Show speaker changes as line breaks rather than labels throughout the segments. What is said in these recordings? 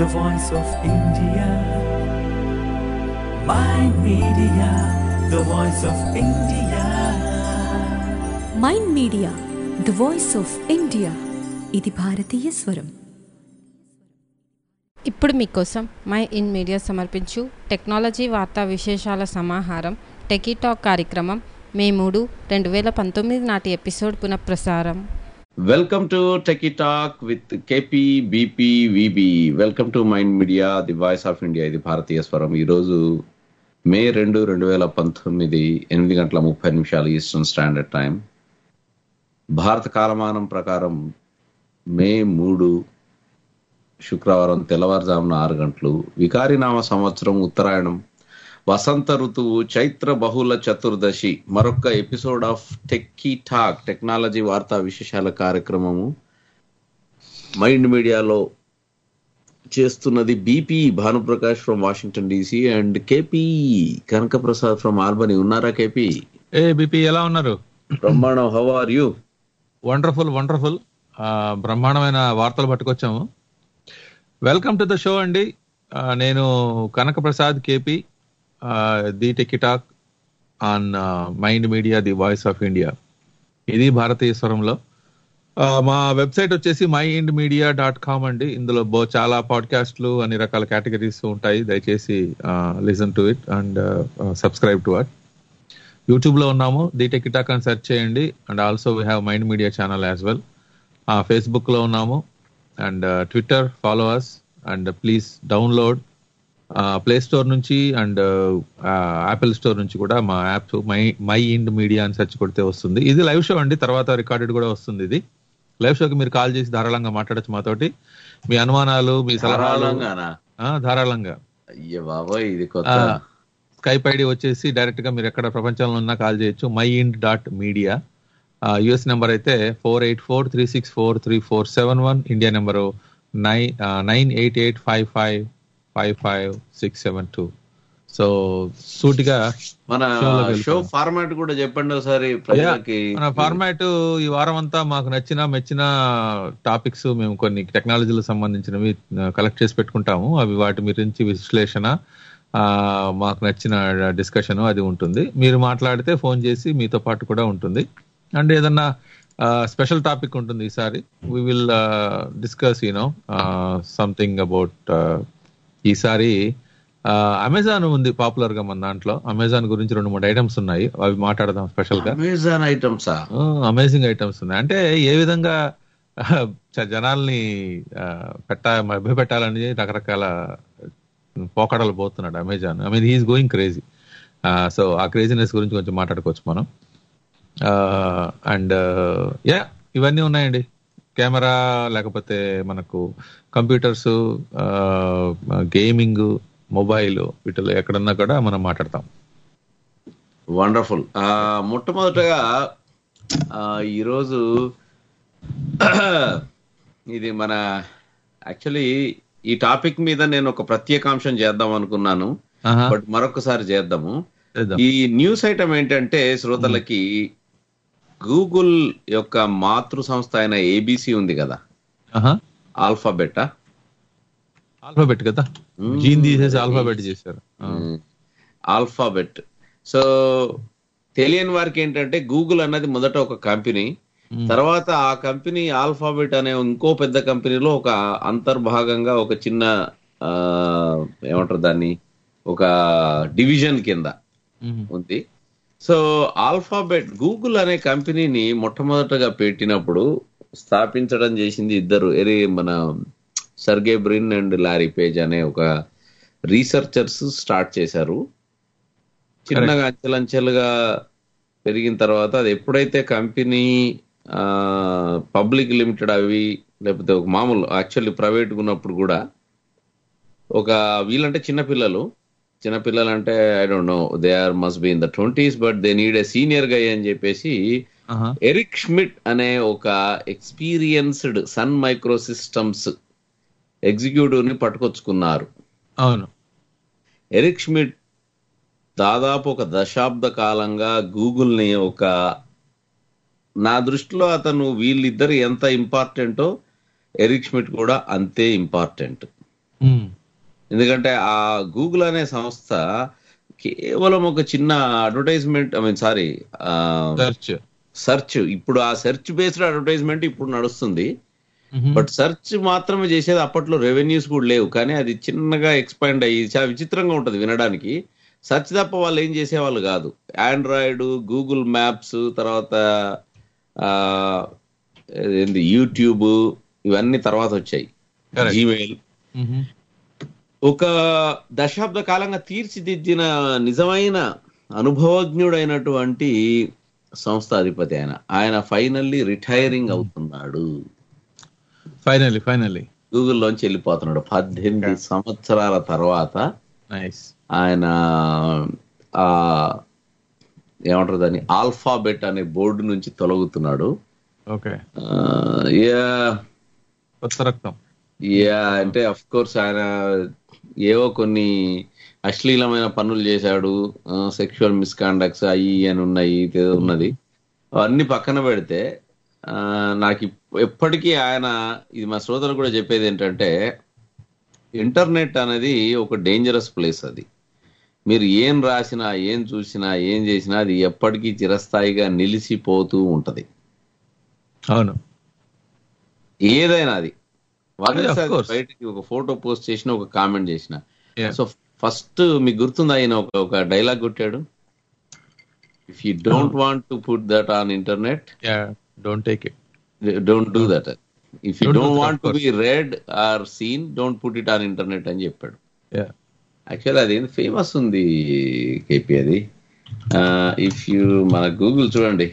the voice of India. My media, the voice of India.
Mind Media the voice of India ఇది భారతీయ స్వరం
ఇప్పుడు మీకోసం My in Media సమర్పించు technology వార్తా విశేషాల సమాహారం టెకీటాక్ కార్యక్రమం మే మూడు రెండు వేల పంతొమ్మిది నాటి ఎపిసోడ్ పునఃప్రసారం
welcome to Techie Talk with KP BP VB welcome to Mind Media the voice of India ఇది భారతీయ స్వరం ఈరోజు మే రెండు రెండు వేల పంతొమ్మిది ఎనిమిది గంటల ముప్పై నిమిషాలు ఈస్టర్న్ స్టాండర్డ్ టైం భారత కాలమానం ప్రకారం మే మూడు శుక్రవారం తెల్లవారుజామున ఆరు గంటలు వికారినామ సంవత్సరం ఉత్తరాయణం వసంత ఋతువు చైత్ర బహుళ చతుర్దశి మరొక episode of Techie Talk technology వార్తా విశేషాల కార్యక్రమము మైండ్ మీడియాలో చేస్తున్నది BP Bhanuprakash from Washington DC and KP Kanakaprasad from Albany ఉన్నారా కేపీ
ఏ బిపి ఎలా ఉన్నారు
బ్రహ్మాండం how are you
wonderful wonderful బ్రహ్మాండమైన వార్తలు పట్టుకొచ్చాము వెల్కమ్ టు ద షో అండి ఆ, నేను Kanaka Prasad KP the Techie Talk on Mind Media the voice of India ఇది భారతీయ స్వరంలో ఆ, మా వెబ్సైట్ వచ్చేసి My Ind Media dot com అండి ఇందులో బో చాలా పాడ్కాస్ట్లు అన్ని రకాల కేటగిరీస్ ఉంటాయి దయచేసి listen to it and subscribe to at YouTube లో ఉన్నాము ది టెకిటాక్ అని సెర్చ్ చేయండి and also we have Mind Media channel as well Facebook లో ఉన్నాము and Twitter follow us and please download Play Store నుంచి and Apple store నుంచి కూడా మా app My My Ind Media అని సెర్చ్ కొడితే వస్తుంది ఇది లైవ్ షో అండి తర్వాత రికార్డెడ్ కూడా వస్తుంది ఇది లైవ్ షోకి మీరు కాల్ చేసి ధారాళంగా మాట్లాడచ్చు మాతోటి మీ అనుమానాలు మీ సలహాలు
ధారాళంగానా
ఆ, ధారాళంగా
అయ్య బాబోయ్ ఇది కొత్త
స్కైప్ ఐడి వచ్చేసి డైరెక్ట్ గా మీరు ఎక్కడ ప్రపంచంలో ఉన్నా కాల్ చేయొచ్చు My Ind dot Media US number అయితే four eight four three six four three four seven one India number nine nine eight eight five five five five six seven two so సూటిగా
మన
షోలోకి
show
వెళ్తాం.
Format కూడా చెప్పండి ఒకసారి ప్రజలకి
మన format ఈ వారం అంతా మాకు నచ్చిన మెచ్చిన టాపిక్స్ మేము కొన్ని టెక్నాలజీలకు సంబంధించినవి కలెక్ట్ చేసి పెట్టుకుంటాము అవి వాటి గురించి విశ్లేషణ ఆ, మాకు నచ్చిన డిస్కషన్ అది ఉంటుంది మీరు మాట్లాడితే ఫోన్ చేసి మీతో పాటు కూడా ఉంటుంది అండ్ ఏదన్నా స్పెషల్ టాపిక్ ఉంటుంది ఈసారి we will discuss you know something about ఈసారి అమెజాన్ ఉంది పాపులర్ గా మన దాంట్లో అమెజాన్ గురించి రెండు మూడు ఐటమ్స్ ఉన్నాయి అవి మాట్లాడదాం స్పెషల్ గా
అమెజాన్ ఐటమ్సా
అమేజింగ్ ఐటమ్స్ ఉన్నాయి అంటే ఏ విధంగా ఆ, చ- జనాల్ని ఆ, పెట్ట మభ్య పెట్టాలని రకరకాల పోకడలు పోతున్నాడు Amazon I mean he's going crazy so ఆ క్రేజీనెస్ గురించి కొంచెం మాట్లాడుకోవచ్చు మనం అండ్ యా ఇవన్నీ ఉన్నాయండి కెమెరా లేకపోతే మనకు కంప్యూటర్స్ గేమింగ్ మొబైల్ వీటిలో ఎక్కడన్నా కూడా మనం మాట్లాడతాం
వండర్ఫుల్ మొట్టమొదటగా ఆ, ఈరోజు ఇది మన యాక్చువల్లీ ఈ టాపిక్ మీద నేను ఒక ప్రత్యేకాంశం చేద్దాం అనుకున్నాను
ఆహా,
బట్ మరొకసారి చేద్దాము
చేద్దాం.
ఈ న్యూస్ ఐటమ్ ఏంటంటే శ్రోతలకి గూగుల్ యొక్క మాతృ సంస్థ అయిన ఏబిసి ఉంది కదా
ఆహా.
ఆల్ఫాబెట్
ఆల్ఫాబెట్ కదా జీన్ తీసేసి ఆల్ఫాబెట్ చేశారు ఆ.
ఆల్ఫాబెట్ సో తెలియని వారికి ఏంటంటే గూగుల్ అన్నది మొదట ఒక కంపెనీ తర్వాత ఆ కంపెనీ ఆల్ఫాబెట్ అనే ఇంకో పెద్ద కంపెనీలో ఒక అంతర్భాగంగా ఒక చిన్న ఆ, ఏమంటారు దాన్ని ఒక డివిజన్ కింద
మ్మ్.
ఉంది సో ఆల్ఫాబెట్ గూగుల్ అనే కంపెనీని మొట్టమొదటగా పెట్టినప్పుడు స్థాపించడం చేసింది ఇద్దరు ఎరి మన Sergey Brin and Larry Page అనే ఒక రీసెర్చర్స్ స్టార్ట్ చేశారు చిన్నగా అంచెలంచెలుగా పెరిగిన తర్వాత అది ఎప్పుడైతే కంపెనీ పబ్లిక్ లిమిటెడ్ అవి లేకపోతే ఒక మామూలు యాక్చువల్లీ ప్రైవేట్ ఉన్నప్పుడు కూడా ఒక వీళ్ళంటే చిన్నపిల్లలు చిన్నపిల్లలు అంటే I don't know they are must be in the twenties but they need a senior guy అని చెప్పేసి
ఆహా.
ఎరిక్ షమిట్ అనే ఒక experienced Sun Microsystems executive ని పట్టుకొచ్చుకున్నారు
అవును
ఎరిక్ షమిట్ దాదాపు ఒక దశాబ్ద కాలంగా గూగుల్ ని ఒక నా దృష్టిలో అతను వీళ్ళిద్దరు ఎంత ఇంపార్టెంటో ఎరిక్ షమిట్ కూడా అంతే ఇంపార్టెంట్
ఉమ్,
ఎందుకంటే ఆ గూగుల్ అనే సంస్థ కేవలం ఒక చిన్న advertisement I mean sorry
search
search ఇప్పుడు ఆ సెర్చ్ బేస్డ్ అడ్వర్టైజ్మెంట్ ఇప్పుడు నడుస్తుంది
ఉహు,
బట్ సెర్చ్ మాత్రమే చేసేది అప్పట్లో రెవెన్యూస్ కూడా లేవు కానీ అది చిన్నగా ఎక్స్పాండ్ అయ్యి చాలా విచిత్రంగా ఉంటుంది వినడానికి సెర్చ్ తప్ప వాళ్ళు ఏం చేసేవాళ్ళు కాదు ఆండ్రాయిడ్ గూగుల్ మ్యాప్స్ తర్వాత ఆ, ఏంది యూట్యూబ్ ఇవన్నీ తర్వాత వచ్చాయి
Correct.
జీమెయిల్
ఉహు,
ఒక దశాబ్ద కాలంగా తీర్చిదిద్దిన నిజమైన అనుభవజ్ఞుడైనటువంటి సంస్థ అధిపతి ఆయన ఆయన ఫైనల్లీ రిటైరింగ్ అవుతున్నాడు
ఫైనల్లీ ఫైనల్లీ
గూగుల్లోంచి వెళ్ళిపోతున్నాడు పద్దెనిమిది సంవత్సరాల తర్వాత
నైస్
ఆయన ఆ ఏమంటారు దాన్ని ఆల్ఫాబెట్ అనే బోర్డు నుంచి తొలగుతున్నాడు
ఓకే
ఆ, యా
కొత్త రక్తం
యా అంటే అఫ్ కోర్స్ ఆయన ఏవో కొన్ని అశ్లీలమైన పనులు చేశాడు సెక్షువల్ మిస్కాండక్ట్స్ అవి అని ఉన్నాయి ఏదో ఉన్నది అవన్నీ పక్కన పెడితే ఆ, నాకు ఇప్- ఎప్పటికీ ఆయన ఇది మా శ్రోతలు కూడా చెప్పేది ఏంటంటే ఇంటర్నెట్ అనేది ఒక డేంజరస్ ప్లేస్ అది మీరు ఏం రాసినా ఏం చూసినా ఏం చేసినా అది ఎప్పటికీ చిరస్థాయిగా నిలిచిపోతూ ఉంటది
అవును
ఏదైనా అది
Yeah, of course.
బయటికి ఒక ఫోటో పోస్ట్ చేసిన ఒక కామెంట్ చేసిన
Yeah.
సో ఫస్ట్ మీకు గుర్తుందా ఆయన ఒక ఒక డైలాగ్ కొట్టాడు if you don't want to put that on internet
yeah don't take it
don't do that if you
Don't do
don't
that,
want
of
to be read or seen don't put it on internet అని చెప్పాడు
yeah
actual అది famous ఉంది KP అది if you మన Google చూడండి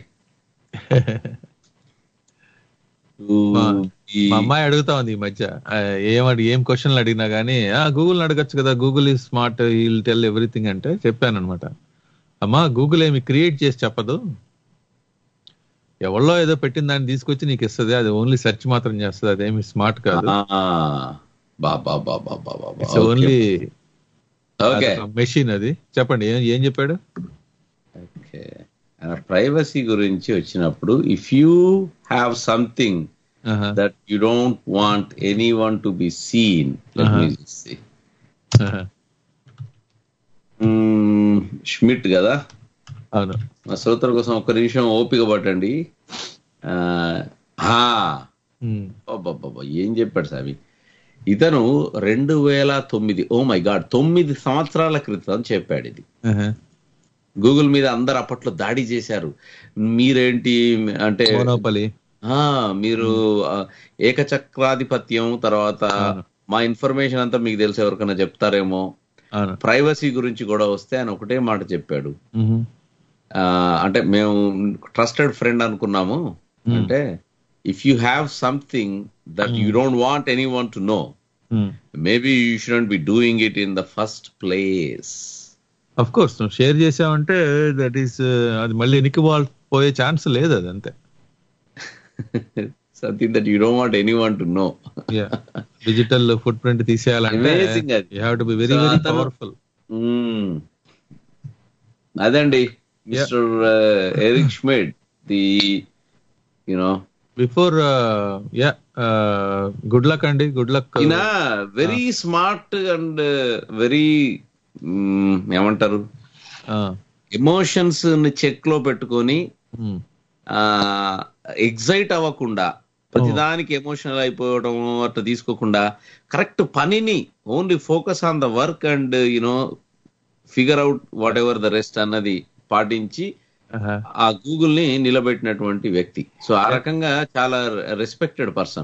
మా అమ్మాయి అడుగుతా ఉంది ఈ మధ్య ఆ, ఏం అడిగి ఏం క్వశ్చన్లు అడిగినా గానీ ఆ గూగుల్ అడగచ్చు కదా గూగుల్ ఈ స్మార్ట్ విల్ టెల్ ఎవ్రీథింగ్ అంటే చెప్పాను అనమాట అమ్మా గూగుల్ ఏమి క్రియేట్ చేసి చెప్పదు ఎవరో ఏదో పెట్టిన దాన్ని తీసుకొచ్చి నీకు ఇస్తుంది అది ఓన్లీ సెర్చ్ మాత్రం చేస్తుంది అదేమి స్మార్ట్ కాదు
బా బా బా బా బా బా
ఇట్స్ ఓన్లీ
ఓకే
మెషిన్ అది చెప్పండి ఏం ఏం చెప్పాడు
ఓకే ప్రైవసీ గురించి వచ్చినప్పుడు ఇఫ్ యూ హ్యావ్ సంథింగ్
ఆహా,
that you don't want anyone to be seen
Uh-huh. ఆహా,
షమిట్ కదా
అవును
మా శ్రోతల కోసం ఒక్క నిమిషం ఓపిక పట్టండి ఆ, ఆ,
ఉమ్,
అబ్బబ్బబ్బా, ఏం చెప్పాడు సామి ఇతను రెండు వేల తొమ్మిది ఓ మై గాడ్ తొమ్మిది సంవత్సరాల క్రితం చెప్పాడు ఇది
ఆహా.
గూగుల్ మీద అందరు అప్పట్లో దాడి చేశారు మీరేంటి అంటే
మోనోపలి
ఆ మీరు ఆ, ఏకచక్రాధిపత్యం తర్వాత
అవును.
మా ఇన్ఫర్మేషన్ అంతా మీకు తెలిసి ఎవరికైనా చెప్తారేమో
అవును
ప్రైవసీ గురించి కూడా వస్తే ఆయన ఒకటే మాట చెప్పాడు
ఉహు,
ఆ, అంటే మేము ట్రస్టెడ్ ఫ్రెండ్ అనుకున్నాము అంటే if you have something that you don't want anyone to know
um.
Maybe you shouldn't be doing it in the first place
of course నువ్వు షేర్ చేసావంటే దట్ ఈస్ అది మళ్ళీ ఎనికి పోయే ఛాన్స్ లేదు అది అంతే
something that you don't want anyone to know
digital footprint తీసేయాలంటే
Amazing అది.
You have to be very
So
very
అతను-
పవర్ఫుల్
అదండి Mister Eric షమిడ్ the you know
before yeah good luck అండి గుడ్ లక్
ఈయన very smart and very ఏమంటారు emotions ని check లో పెట్టుకొని ఎగ్జైట్ అవ్వకుండా ప్రతిదానికి ఎమోషనల్ అయిపోవడం అట్లా తీసుకోకుండా కరెక్ట్ పనిని only focus on the work and you know figure out whatever the rest అన్నది పాటించి ఆ గూగుల్ ని నిలబెట్టినటువంటి వ్యక్తి సో ఆ రకంగా చాలా respected person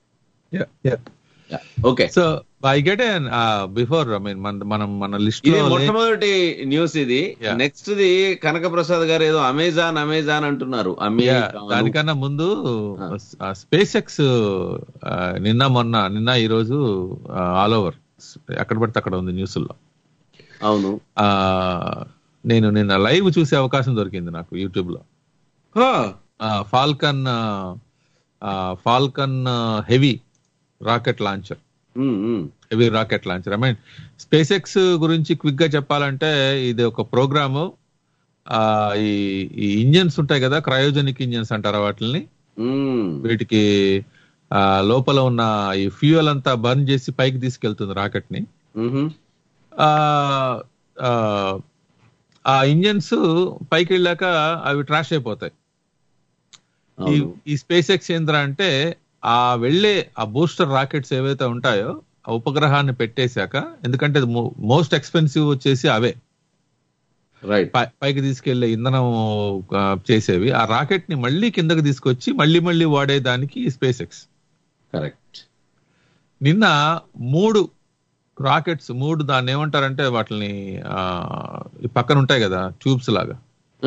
okay
so I get before I mean మన మనం మన లిస్ట్
ఇది
లో లే-
మొట్టమొదటి న్యూస్ ఇది
Yeah.
నెక్స్ట్ ది కనక ప్రసాద్ గారు ఏదో అమెజాన్ అమెజాన్ అంటున్నారు
Yeah,
అమెజాన్
దానికన్నా ముందు స్పేస్ ఎక్స్ నిన్న మొన్న నిన్న ఈ రోజు ఆల్ ఓవర్ ఎక్కడ పడితే అక్కడ ఉంది న్యూస్లో
అవును
నేను నిన్న లైవ్ చూసే అవకాశం దొరికింది నాకు యూట్యూబ్ లో Falcon Falcon heavy rocket launcher
um, um.
Heavy rocket launcher I mean SpaceX గురించి క్విక్ గా చెప్పాలంటే ఇది ఒక ప్రోగ్రాము ఈ ఈ ఇంజన్స్ ఉంటాయి కదా క్రయోజనిక్ ఇంజన్స్ అంటారా వాటిని
ఉమ్.
వీటికి ఆ, లోపల ఉన్న ఈ ఫ్యూయల్ అంతా బర్న్ చేసి పైకి తీసుకెళ్తుంది రాకెట్ ని
మ్హూ.
ఆ ఆ, ఆ ఇంజన్స్ పైకి వెళ్ళాక అవి ట్రాష్ అయిపోతాయి ఈ
అవును.
ఈ స్పేస్ ఎక్స్ ఏంద్ర అంటే ఆ వెళ్ళే ఆ బూస్టర్ రాకెట్స్ ఏవైతే ఉంటాయో ఆ ఉపగ్రహాన్ని పెట్టేశాక ఎందుకంటే మోస్ట్ ఎక్స్పెన్సివ్ వచ్చేసి అవే
రైట్
పై- పైకి తీసుకెళ్లే ఇంధనం ఆ, చేసేవి ఆ రాకెట్ ని మళ్ళీ కిందకి తీసుకొచ్చి మళ్ళీ మళ్ళీ వాడేదానికి స్పేస్ ఎక్స్
కరెక్ట్
నిన్న మూడు రాకెట్స్ మూడు దాన్ని ఏమంటారంటే వాటిని ఆ, ఈ పక్కన ఉంటాయి కదా ట్యూబ్స్ లాగా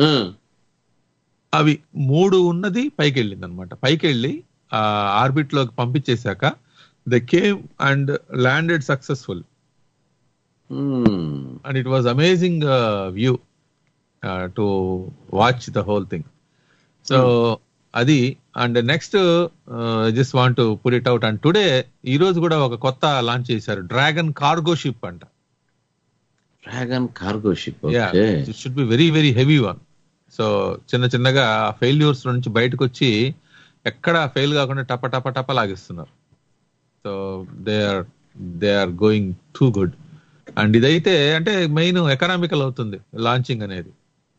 అవి మూడు ఉన్నది పైకి వెళ్ళింది అనమాట పైకి వెళ్ళి ఆ ఆర్బిట్ లోకి పంపించేశాక the came and landed successful and it was amazing view to watch the whole thing so అది and next just want put it out and today ఈ రోజు కూడా ఒక కొత్త లాంచ్ చేశారు డ్రాగన్ కార్గో షిప్ అంట
Dragon cargo ship
yeah
okay
it should be very very heavy one so చిన్న చిన్నగా ఫెయిల్యూర్స్ నుంచి బయటకు వచ్చి ఎక్కడ ఫెయిల్ కాకుండా టప టప టప లాగిస్తున్నారు so they are they are going too good and ఇదైతే అంటే మెయిన్ ఎకనామికల్ అవుతుంది లాంచింగ్ అనేది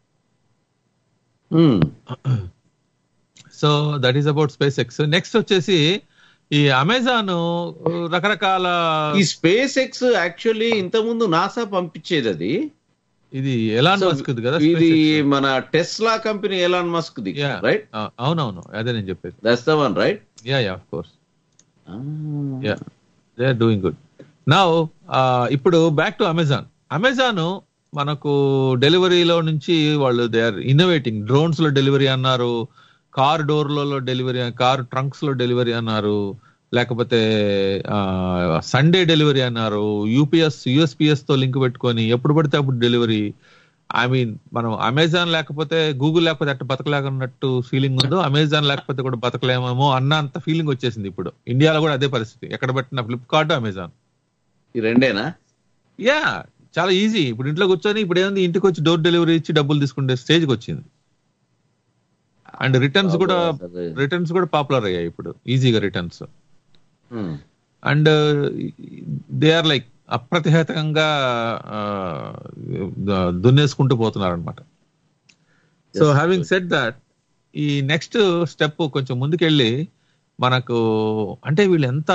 so that is about SpaceX next వచ్చేసి ఈ అమెజాన్ రకరకాల
ఈ స్పేస్ ఎక్స్ యాక్చువల్లీ ఇంత ముందు నాసా పంపించేది అది
ఇది ఎలాన్
So,
మస్క్ కదా
ఇది
SpaceX.
మన టెస్లా కంపెనీ ఎలాన్ మస్క్ ది
Yeah.
రైట్
ఆ, అవునవును అదే నేను చెప్పేది
that's the one right
yeah yeah of course yeah they are doing good నా ఇప్పుడు బ్యాక్ టు అమెజాన్ అమెజాన్ మనకు డెలివరీలో నుంచి వాళ్ళు దే ఆర్ ఇన్నోవేటింగ్ డ్రోన్స్ లో డెలివరీ అన్నారు కార్ డోర్లలో డెలివరీ కార్ ట్రంక్స్ లో డెలివరీ అన్నారు లేకపోతే సండే డెలివరీ అన్నారు యూపీఎస్ యుఎస్పిఎస్ తో లింక్ పెట్టుకొని ఎప్పుడు పడితే అప్పుడు డెలివరీ ఐ మీన్ మనం అమెజాన్ లేకపోతే గూగుల్ లేకపోతే అట్ట బతకలేకున్నట్టు ఫీలింగ్ ఉందో అమెజాన్ లేకపోతే కూడా బతకలేమేమో అన్న అంత ఫీలింగ్ వచ్చేసింది ఇప్పుడు ఇండియాలో కూడా అదే పరిస్థితి ఎక్కడ పెట్టిన ఫ్లిప్కార్ట్ అమెజాన్
ఈ రెండేనా
యా చాలా ఈజీ ఇప్పుడు ఇంట్లో కూర్చొని ఇప్పుడు ఏంది ఇంటికి వచ్చి డోర్ డెలివరీ ఇచ్చి డబ్బులు తీసుకునే స్టేజ్కి వచ్చింది అండ్ రిటర్న్స్ కూడా
అసలు.
రిటర్న్స్ కూడా పాపులర్ అయ్యాయి ఇప్పుడు ఈజీగా returns
Hmm.
And they are like అప్రతిహతంగా ఆ, దున్నేసుకుంటూ పోతున్నారు అనమాట so
Yes,
having
good.
Set that ఈ నెక్స్ట్ స్టెప్ కొంచెం ముందుకెళ్ళి మనకు అంటే వీళ్ళు ఎంత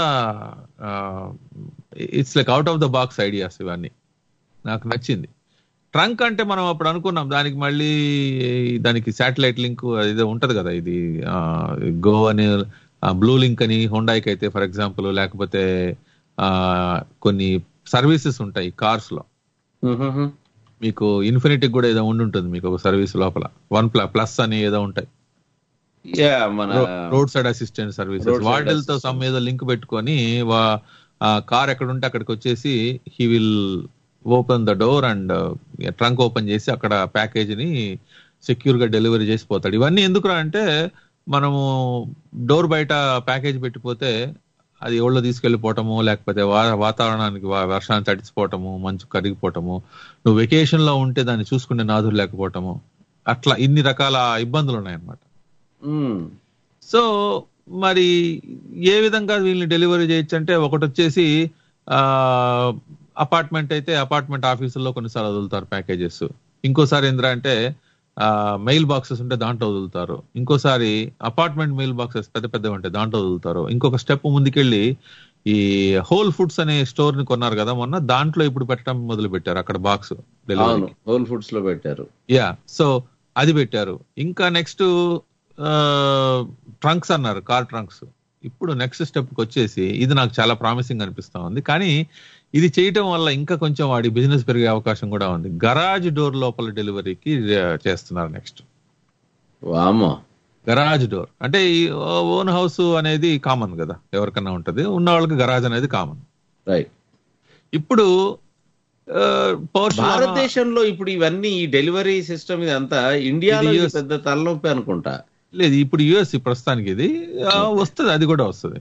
it's like out of the box ideas ఇవన్నీ నాకు నచ్చింది ట్రంక్ అంటే మనం అప్పుడు అనుకున్నాం దానికి మళ్ళీ దానికి శాటిలైట్ లింక్ ఏదో ఉంటది కదా ఇది గో అని బ్లూ లింక్ అని హోండాయికి అయితే ఫర్ ఎగ్జాంపుల్ లేకపోతే ఆ, కొన్ని సర్వీసెస్ ఉంటాయి కార్స్ లో
Mhm.
మీకు ఇన్ఫినిటీ కూడా ఏదో ఉండి ఉంటుంది మీకు ఒక సర్వీస్ లోపల వన్ ప్లస్ అని ఏదో ఉంటాయి
Yeah, మన
roadside assistant services
Roadside
వాటితో సమ్ ఏదో లింక్ పెట్టుకొని వా- ఆ కార్ ఎక్కడ ఉంటే అక్కడికి వచ్చేసి he will open the door and trunk open చేసి అక్కడ ప్యాకేజ్ ని సెక్యూర్ గా డెలివరీ చేసిపోతాడు ఇవన్నీ ఎందుకురా అంటే మనము డోర్ బయట ప్యాకేజ్ పెట్టిపోతే అది ఎవరిలో తీసుకెళ్లిపోవటము లేకపోతే వా- వాతావరణానికి వా- వర్షాన్ని తడిచిపోవటము మంచు కరిగిపోవటము నువ్వు వెకేషన్ లో ఉంటే దాన్ని చూసుకునే నాదులు లేకపోవటము అట్లా ఇన్ని రకాల ఇబ్బందులు ఉన్నాయన్నమాట
Hmm.
సో మరి ఏ విధంగా వీళ్ళని డెలివరీ చేయొచ్చు అంటే ఒకటి వచ్చేసి అపార్ట్మెంట్ అయితే అపార్ట్మెంట్ ఆఫీసుల్లో కొన్నిసార్లు వదులుతారు ప్యాకేజెస్ ఇంకోసారి ఏంద్రా అంటే మెయిల్ బాక్సెస్ ఉంటే దాంట్లో వదులుతారు ఇంకోసారి అపార్ట్మెంట్ మెయిల్ బాక్సెస్ పెద్ద పెద్దవి ఉంటాయి దాంట్లో వదులుతారు ఇంకొక స్టెప్ ముందుకెళ్ళి ఈ హోల్ ఫుడ్స్ అనే స్టోర్ ని కొన్నారు కదా మొన్న దాంట్లో ఇప్పుడు పెట్టడం మొదలు పెట్టారు అక్కడ బాక్స్ డెలివరీ
అవును హోల్ ఫుడ్స్ లో పెట్టారు
యా సో అది పెట్టారు ఇంకా నెక్స్ట్ ట్రంక్స్ అన్నారు కార్ ట్రంక్స్ ఇప్పుడు నెక్స్ట్ స్టెప్ కి వచ్చేసి ఇది నాకు చాలా ప్రామిసింగ్ అనిపిస్తా ఉంది కానీ ఇది చేయటం వల్ల ఇంకా కొంచెం వాడి బిజినెస్ పెరిగే అవకాశం కూడా ఉంది గరాజ్ డోర్ లోపల డెలివరీకి చేస్తున్నారు నెక్స్ట్
వామో
గరాజ్ డోర్ అంటే ఈ ఓన్ హౌస్ అనేది కామన్ కదా ఎవరికన్నా ఉంటది ఉన్న వాళ్ళకి గరాజ్ అనేది కామన్
రైట్
ఇప్పుడు ఆ, Porsche లోన-
భారతదేశంలో ఇప్పుడు ఇవన్నీ ఈ డెలివరీ సిస్టమ్ ఇదంతా ఇండియాలో
ఇది
ఇది
US.
పెద్ద తలనొప్పి అనుకుంటా
లేదు ఇప్పుడు యుఎస్ ప్రస్తుతానికి ఇది ఆ, వస్తుంది అది కూడా వస్తుంది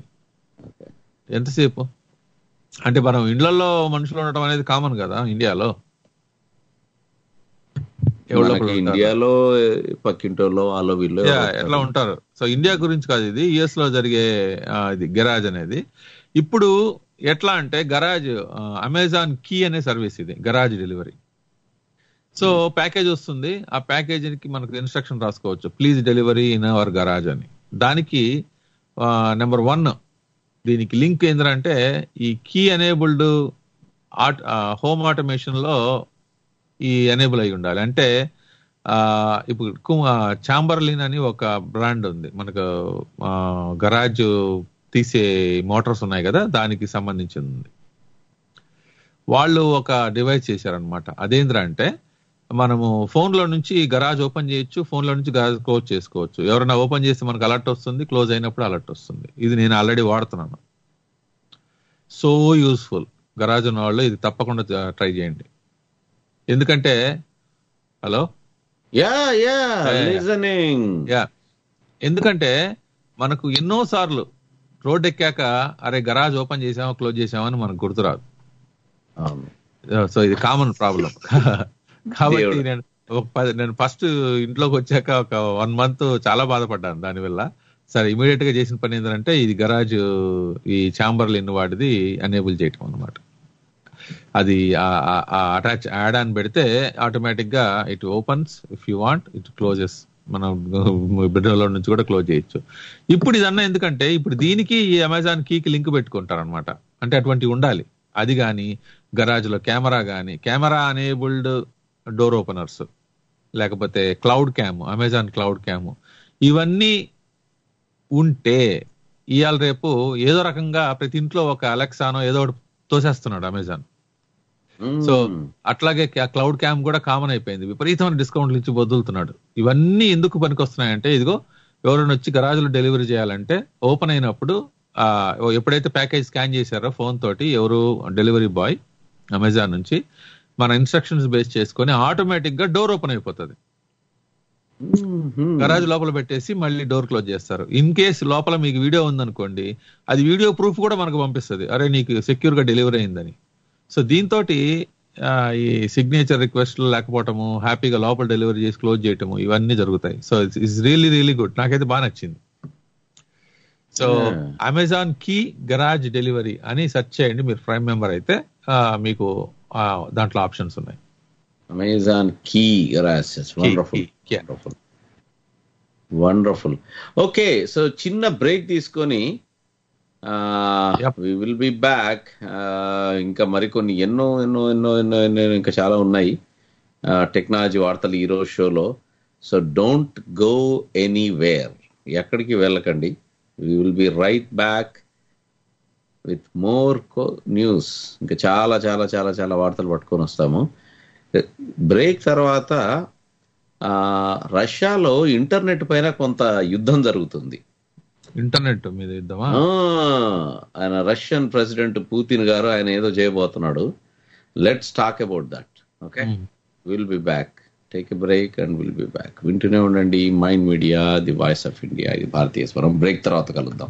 ఎంతసేపు అంటే మనం ఇండ్లలో మనుషులు ఉండటం అనేది కామన్ కదా ఇండియాలో ఎవరో
మనకి
ఒకరు ఉంటారు.
ఇండియాలో పక్కింటోళ్ళు వాళ్ళు వీళ్ళు
యా, ఎట్లా ఉంటారు సో ఇండియా గురించి కాదు ఇది యుఎస్ లో జరిగే ఆ, ఇది గరాజ్ అనేది ఇప్పుడు ఎట్లా అంటే గరాజ్ అమెజాన్ కీ అనే సర్వీస్ ఇది గరాజ్ డెలివరీ సో ప్యాకేజ్ వస్తుంది ఆ ప్యాకేజ్ కి మనకు ఇన్స్ట్రక్షన్ రాసుకోవచ్చు please delivery in our garage అని దానికి నెంబర్ వన్ దీనికి లింక్ ఏంటంటే ఈ key enabled at home automation లో ఈ ఎనేబుల్ అయి ఉండాలి అంటే ఆ ఇప్పుడు చాంబర్లిన్ అని ఒక బ్రాండ్ ఉంది మనకు గరాజ్ తీసే మోటార్స్ ఉన్నాయి కదా దానికి సంబంధించింది ఉంది వాళ్ళు ఒక డివైస్ చేశారనమాట అదేంద్రా అంటే మనము ఫోన్ లో నుంచి గరాజ్ ఓపెన్ చేయొచ్చు ఫోన్ లో నుంచి గరాజ్ క్లోజ్ చేసుకోవచ్చు ఎవరైనా ఓపెన్ చేస్తే మనకు అలర్ట్ వస్తుంది క్లోజ్ అయినప్పుడు అలర్ట్ వస్తుంది ఇది నేను ఆల్రెడీ వాడుతున్నాను సో యూస్ఫుల్ గరాజ్ ఉన్న వాళ్ళు ఇది తప్పకుండా ట్రై చేయండి ఎందుకంటే hello
yeah yeah
Yeah, yeah.
Listening
yeah ఎందుకంటే మనకు ఎన్నో సార్లు రోడ్ ఎక్కాక అరే గరాజ్ ఓపెన్ చేసామా క్లోజ్ చేసామా అని మనకు గుర్తురాదు
అవును
సో ఇది కామన్ ప్రాబ్లం కాబట్టి
దేవుడు.
నేను ఒక పది- నేను ఫస్ట్ ఇంట్లోకి వచ్చాక ఒక వన్ మంత్ చాలా బాధపడ్డాను దానివల్ల సరే ఇమీడియట్ గా చేసిన పని ఏంటంటే ఇది గరాజ్ ఈ చాంబర్లిన్ వాడిది అనేబుల్ చేయటం అన్నమాట అది అటాచ్ యాడ్ అని పెడితే ఆటోమేటిక్ గా it opens if you want it closes మనం బిడ్డలో నుంచి కూడా క్లోజ్ చేయొచ్చు ఇప్పుడు ఇదన్నా ఎందుకంటే ఇప్పుడు దీనికి ఈ అమెజాన్ కీకి లింక్ పెట్టుకుంటారు అనమాట అంటే అటువంటి ఉండాలి అది కానీ గరాజ్ లో కెమెరా కానీ కెమెరా అనేబుల్డ్ డోర్ ఓపెనర్స్ లేకపోతే cloud cam Amazon cloud cam ఇవన్నీ ఉంటే ఇవాళ రేపు ఏదో రకంగా ప్రతి ఇంట్లో ఒక అలెక్సానో ఏదో ఒకటి తోసేస్తున్నాడు అమెజాన్ సో అట్లాగే క్లౌడ్ క్యామ్ కూడా కామన్ అయిపోయింది విపరీతమైన డిస్కౌంట్లు ఇచ్చి వదులుతున్నాడు ఇవన్నీ ఎందుకు పనికొస్తున్నాయంటే ఇదిగో ఎవరైనా వచ్చి గరాజులో డెలివరీ చేయాలంటే ఓపెన్ అయినప్పుడు ఆ, ఎప్పుడైతే ప్యాకేజ్ స్కాన్ చేశారో ఫోన్ తోటి ఎవరు డెలివరీ బాయ్ అమెజాన్ నుంచి మన ఇన్స్ట్రక్షన్స్ బేస్ చేసుకొని ఆటోమేటిక్ గా డోర్ ఓపెన్ అయిపోతుంది గరాజ్ లోపల పెట్టేసి మళ్ళీ డోర్ క్లోజ్ చేస్తారు ఇన్ కేస్ లోపల మీకు వీడియో ఉందనుకోండి అది వీడియో ప్రూఫ్ కూడా మనకు పంపిస్తుంది అరే నీకు సెక్యూర్ గా డెలివరీ అయిందని సో దీంతో ఈ సిగ్నేచర్ రిక్వెస్ట్లు లేకపోవటము హ్యాపీగా లోపల డెలివరీ చేసి క్లోజ్ చేయటము ఇవన్నీ జరుగుతాయి so it's really really good నాకైతే బాగా నచ్చింది so
Yeah.
Amazon Key garage delivery అని సెర్చ్ చేయండి మీరు ప్రైమ్ మెంబర్ అయితే ఆ, మీకు ఆ, దాంట్లో ఆప్షన్స్ ఉన్నాయి
అమెజాన్ కీ రాసెస్ wonderful
key, yeah.
Wonderful wonderful okay so చిన్న బ్రేక్ తీసుకొని
Yep.
We will be back ఇంకా మరికొన్ని ఎన్నో ఎన్నో ఎన్నో ఎన్నో ఎన్నో ఇంకా చాలా ఉన్నాయి టెక్నాలజీ వార్తలు ఈ రోజు షోలో సో డోంట్ గో ఎనీవేర్ ఎక్కడికి వెళ్ళకండి we will be right back with more news ఇంకా చాలా చాలా చాలా చాలా వార్తలు పట్టుకొని వస్తాము బ్రేక్ తర్వాత ఆ, రష్యాలో ఇంటర్నెట్ పైన కొంత యుద్ధం జరుగుతుంది
ఇంటర్నెట్ మీద ఇద్దామా
ఆ, ఆయన రష్యన్ ప్రెసిడెంట్ పుతిన్ గారు ఆయన ఏదో చేయబోతున్నాడు let's talk about that okay will be back take a break and will be back వింటూనే ఉండండి Mind Media the voice of India ఇది భారతీయ స్వరం బ్రేక్ తర్వాత కలుద్దాం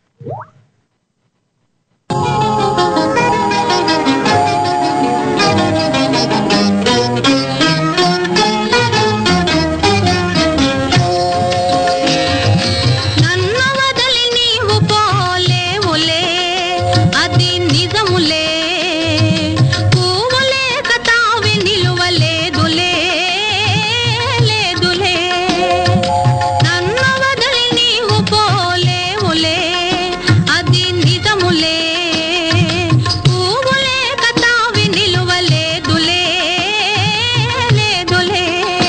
నన్ను వదిలి నీవు పోలేవులే అది నిజములే పువ్వులేక తావి నిలువలేదులే లేదులే నన్ను వదిలి నీవు పోలేవులే అది నిజములే పువ్వులేక తావి నిలువలేదులే లేదులే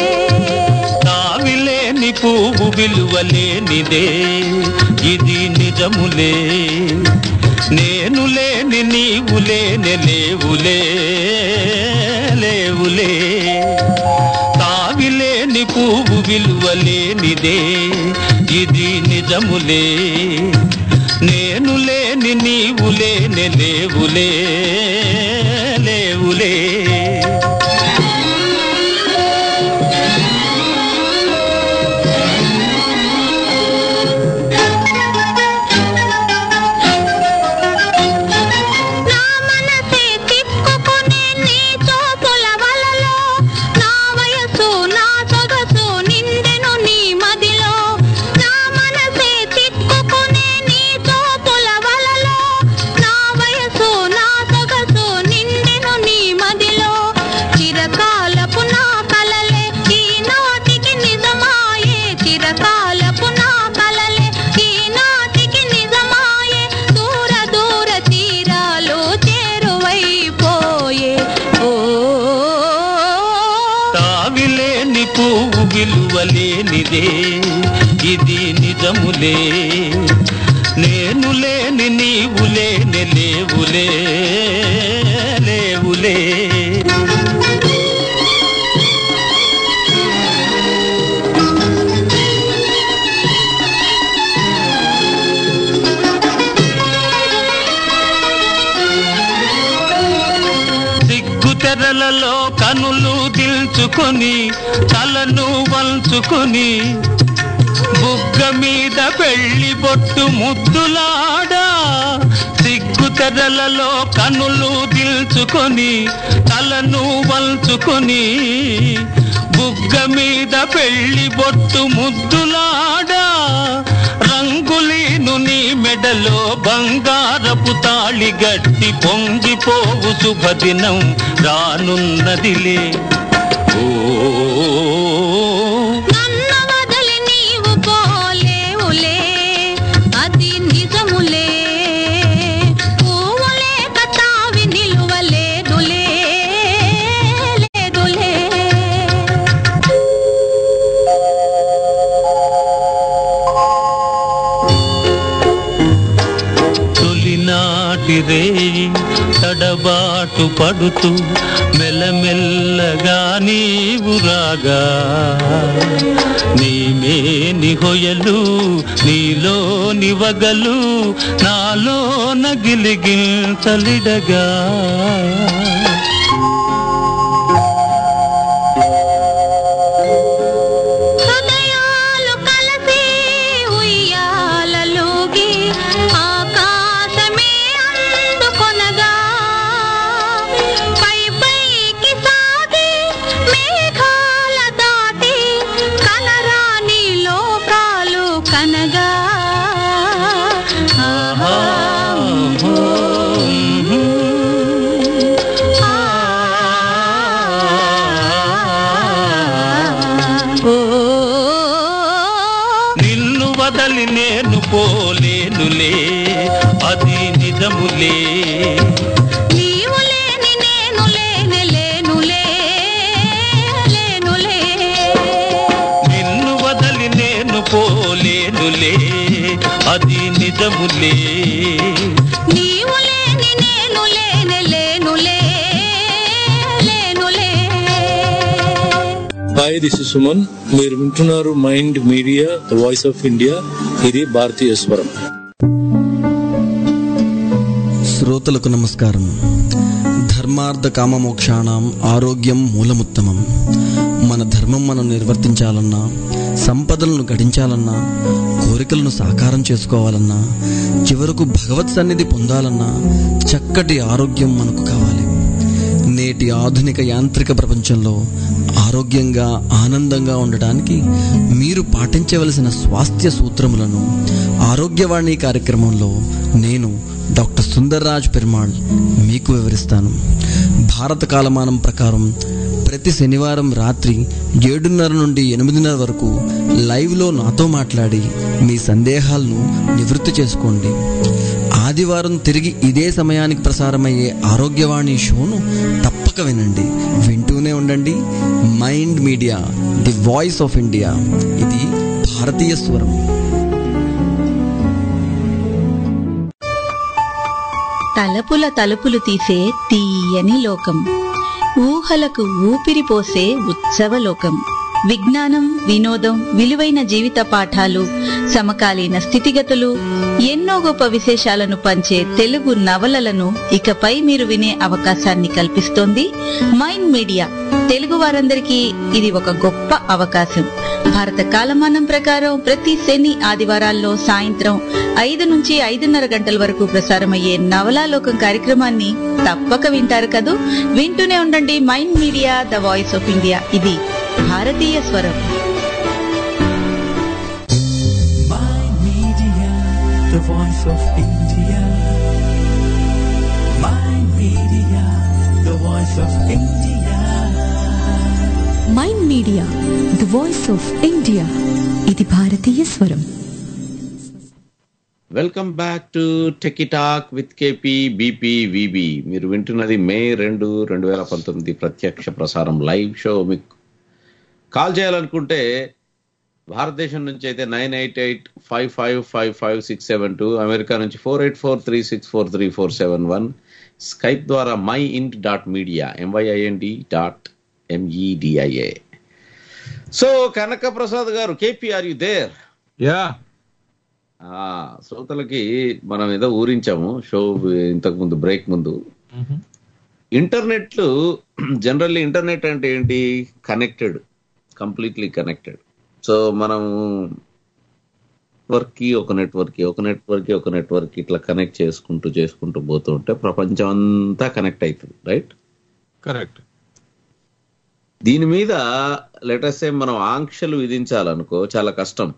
తావిలేని పువ్వు విలువలేనిదే ఇది నిజములే నేను లేని నీవు లేని లేవులే లేవులే తావిలేని పువ్వు విలువలేనిదే ఇది నిజములే నేను లేని నీవు లేని లేవులే లేవులే
నా మనసే తిప్పుకునే నీ చూపుల వలలో నా వయసు నా
విలువలేనిదే ఇది నిజములే నేను లేని నీవు లేని లేవులే లేవులే సిగ్గు తెరలలో కనులు దిల్చుకొని తలను వంచుకొని బుగ్గ మీద పెళ్లి బొట్టు ముద్దులాడా సిగ్గు తెరలలో కనులు దిల్చుకొని తలను వంచుకొని బుగ్గ మీద పెళ్లి బొట్టు ముద్దులాడా రంగులీను నీ మెడలో బంగారపు తాళి గట్టి పొంగిపోవు శుభదినం రానున్నదిలే ఓ
నన్ను వదిలి నీవు పోలేవులే అది నిజములే పువ్వులే కతావి నిలువలేదులే లేదులే
తొలినాటి రేయి తడబాటు పడుతూ మెల్లమెల్లగా నీవు రాగా నీమే నిహొయలు నీలో నివగలు నాలో నగిలిగిల్చలిడగా
హృదయాలు కలిసి ఉయ్యాలలోగి ఆకాశమే అందుకొనగా పై పైకి సాగి మేఘాల దాటి కనరాని లోకాలు కనగా ఆహా ఓ
నిన్ను వదలి నేను పోలేనులే అది నిజములే
నీవు లేని నేను లేనే లేనులే లేనులే
నిన్ను వదలి నేను పోలేనులే అది నిజములే
నీవు లేని నేను లేనే లేనులే లేనులే
హాయ్ దిస్ ఇస్ సుమన్ మీరు వింటున్నారు Mind Media the voice of India ఇది భారతీయ స్వరం
శ్రోతలకు నమస్కారం ధర్మార్థ కామమోక్షాణం ఆరోగ్యం మూలముత్తమం మన ధర్మం మనం నిర్వర్తించాలన్నా సంపదలను గడించాలన్నా కోరికలను సాకారం చేసుకోవాలన్నా చివరకు భగవత్ సన్నిధి పొందాలన్నా చక్కటి ఆరోగ్యం మనకు కావాలి నేటి ఆధునిక యాంత్రిక ప్రపంచంలో ఆరోగ్యంగా ఆనందంగా ఉండటానికి మీరు పాటించవలసిన స్వాస్థ్య సూత్రములను ఆరోగ్యవాణి కార్యక్రమంలో నేను డాక్టర్ సుందర్రాజ్ పెరుమాళ్ మీకు వివరిస్తాను భారత కాలమానం ప్రకారం ప్రతి శనివారం రాత్రి ఏడున్నర నుండి ఎనిమిదిన్నర వరకు లైవ్లో నాతో మాట్లాడి మీ సందేహాలను నివృత్తి చేసుకోండి ఆదివారం తిరిగి ఇదే సమయానికి ప్రసారమయ్యే ఆరోగ్యవాణి షోను తప్పక వినండి వింటూనే ఉండండి Mind Media the voice of India ఇది భారతీయ స్వరం
తలపుల తలుపులు తీసే తీయని లోకం ఊహలకు ఊపిరి పోసే ఉత్సవ లోకం విజ్ఞానం వినోదం విలువైన జీవిత పాఠాలు సమకాలీన స్థితిగతులు ఎన్నో గొప్ప విశేషాలను పంచే తెలుగు నవలలను ఇకపై మీరు వినే అవకాశాన్ని కల్పిస్తోంది మైండ్ మీడియా తెలుగు వారందరికీ ఇది ఒక గొప్ప అవకాశం భారత కాలమానం ప్రకారం ప్రతి శని ఆదివారాల్లో సాయంత్రం ఐదు నుంచి ఐదున్నర గంటల వరకు ప్రసారమయ్యే నవలాలోకం కార్యక్రమాన్ని తప్పక వింటారు కదూ వింటూనే ఉండండి Mind Media the voice of India ఇది భారతీయ స్వరం
Mind Media, the voice of India. Mind Media, the voice of India.
Mind Media the voice of India ఇది భారతీయ స్వరం
welcome back to techie talk with KP BP VB మీరు వింటున్నది మే రెండు రెండు వేల పంతొమ్మిది ప్రత్యక్ష ప్రసారం లైవ్ షో మీకు కాల్ చేయాలనుకుంటే భారతదేశం నుంచి అయితే nine eight eight five five five five six seven two America నుంచి four eight four three six four three four seven one Skype ద్వారా my ind dot media M Y I N D dot M E D I A so Kanaka Prasad garu KPR you there
yeah
శ్రోతలకి మనం ఏదో ఊరించాము show ఇంతకు ముందు break ముందు internet generally internet అంటే ఏంటి కనెక్టెడ్ కంప్లీట్లీ కనెక్టెడ్ సో మనం వర్క్ కి ఒక నెట్వర్క్ కి ఒక నెట్వర్క్ కి ఒక నెట్వర్క్ కి ఇట్లా కనెక్ట్ చేసుకుంటూ చేసుకుంటూ పోతూ ఉంటే ప్రపంచం అంతా కనెక్ట్ అవుతుంది రైట్
కరెక్ట్
దీని మీద లెటర్సే మనం ఆంక్షలు విధించాలనుకో చాలా కష్టం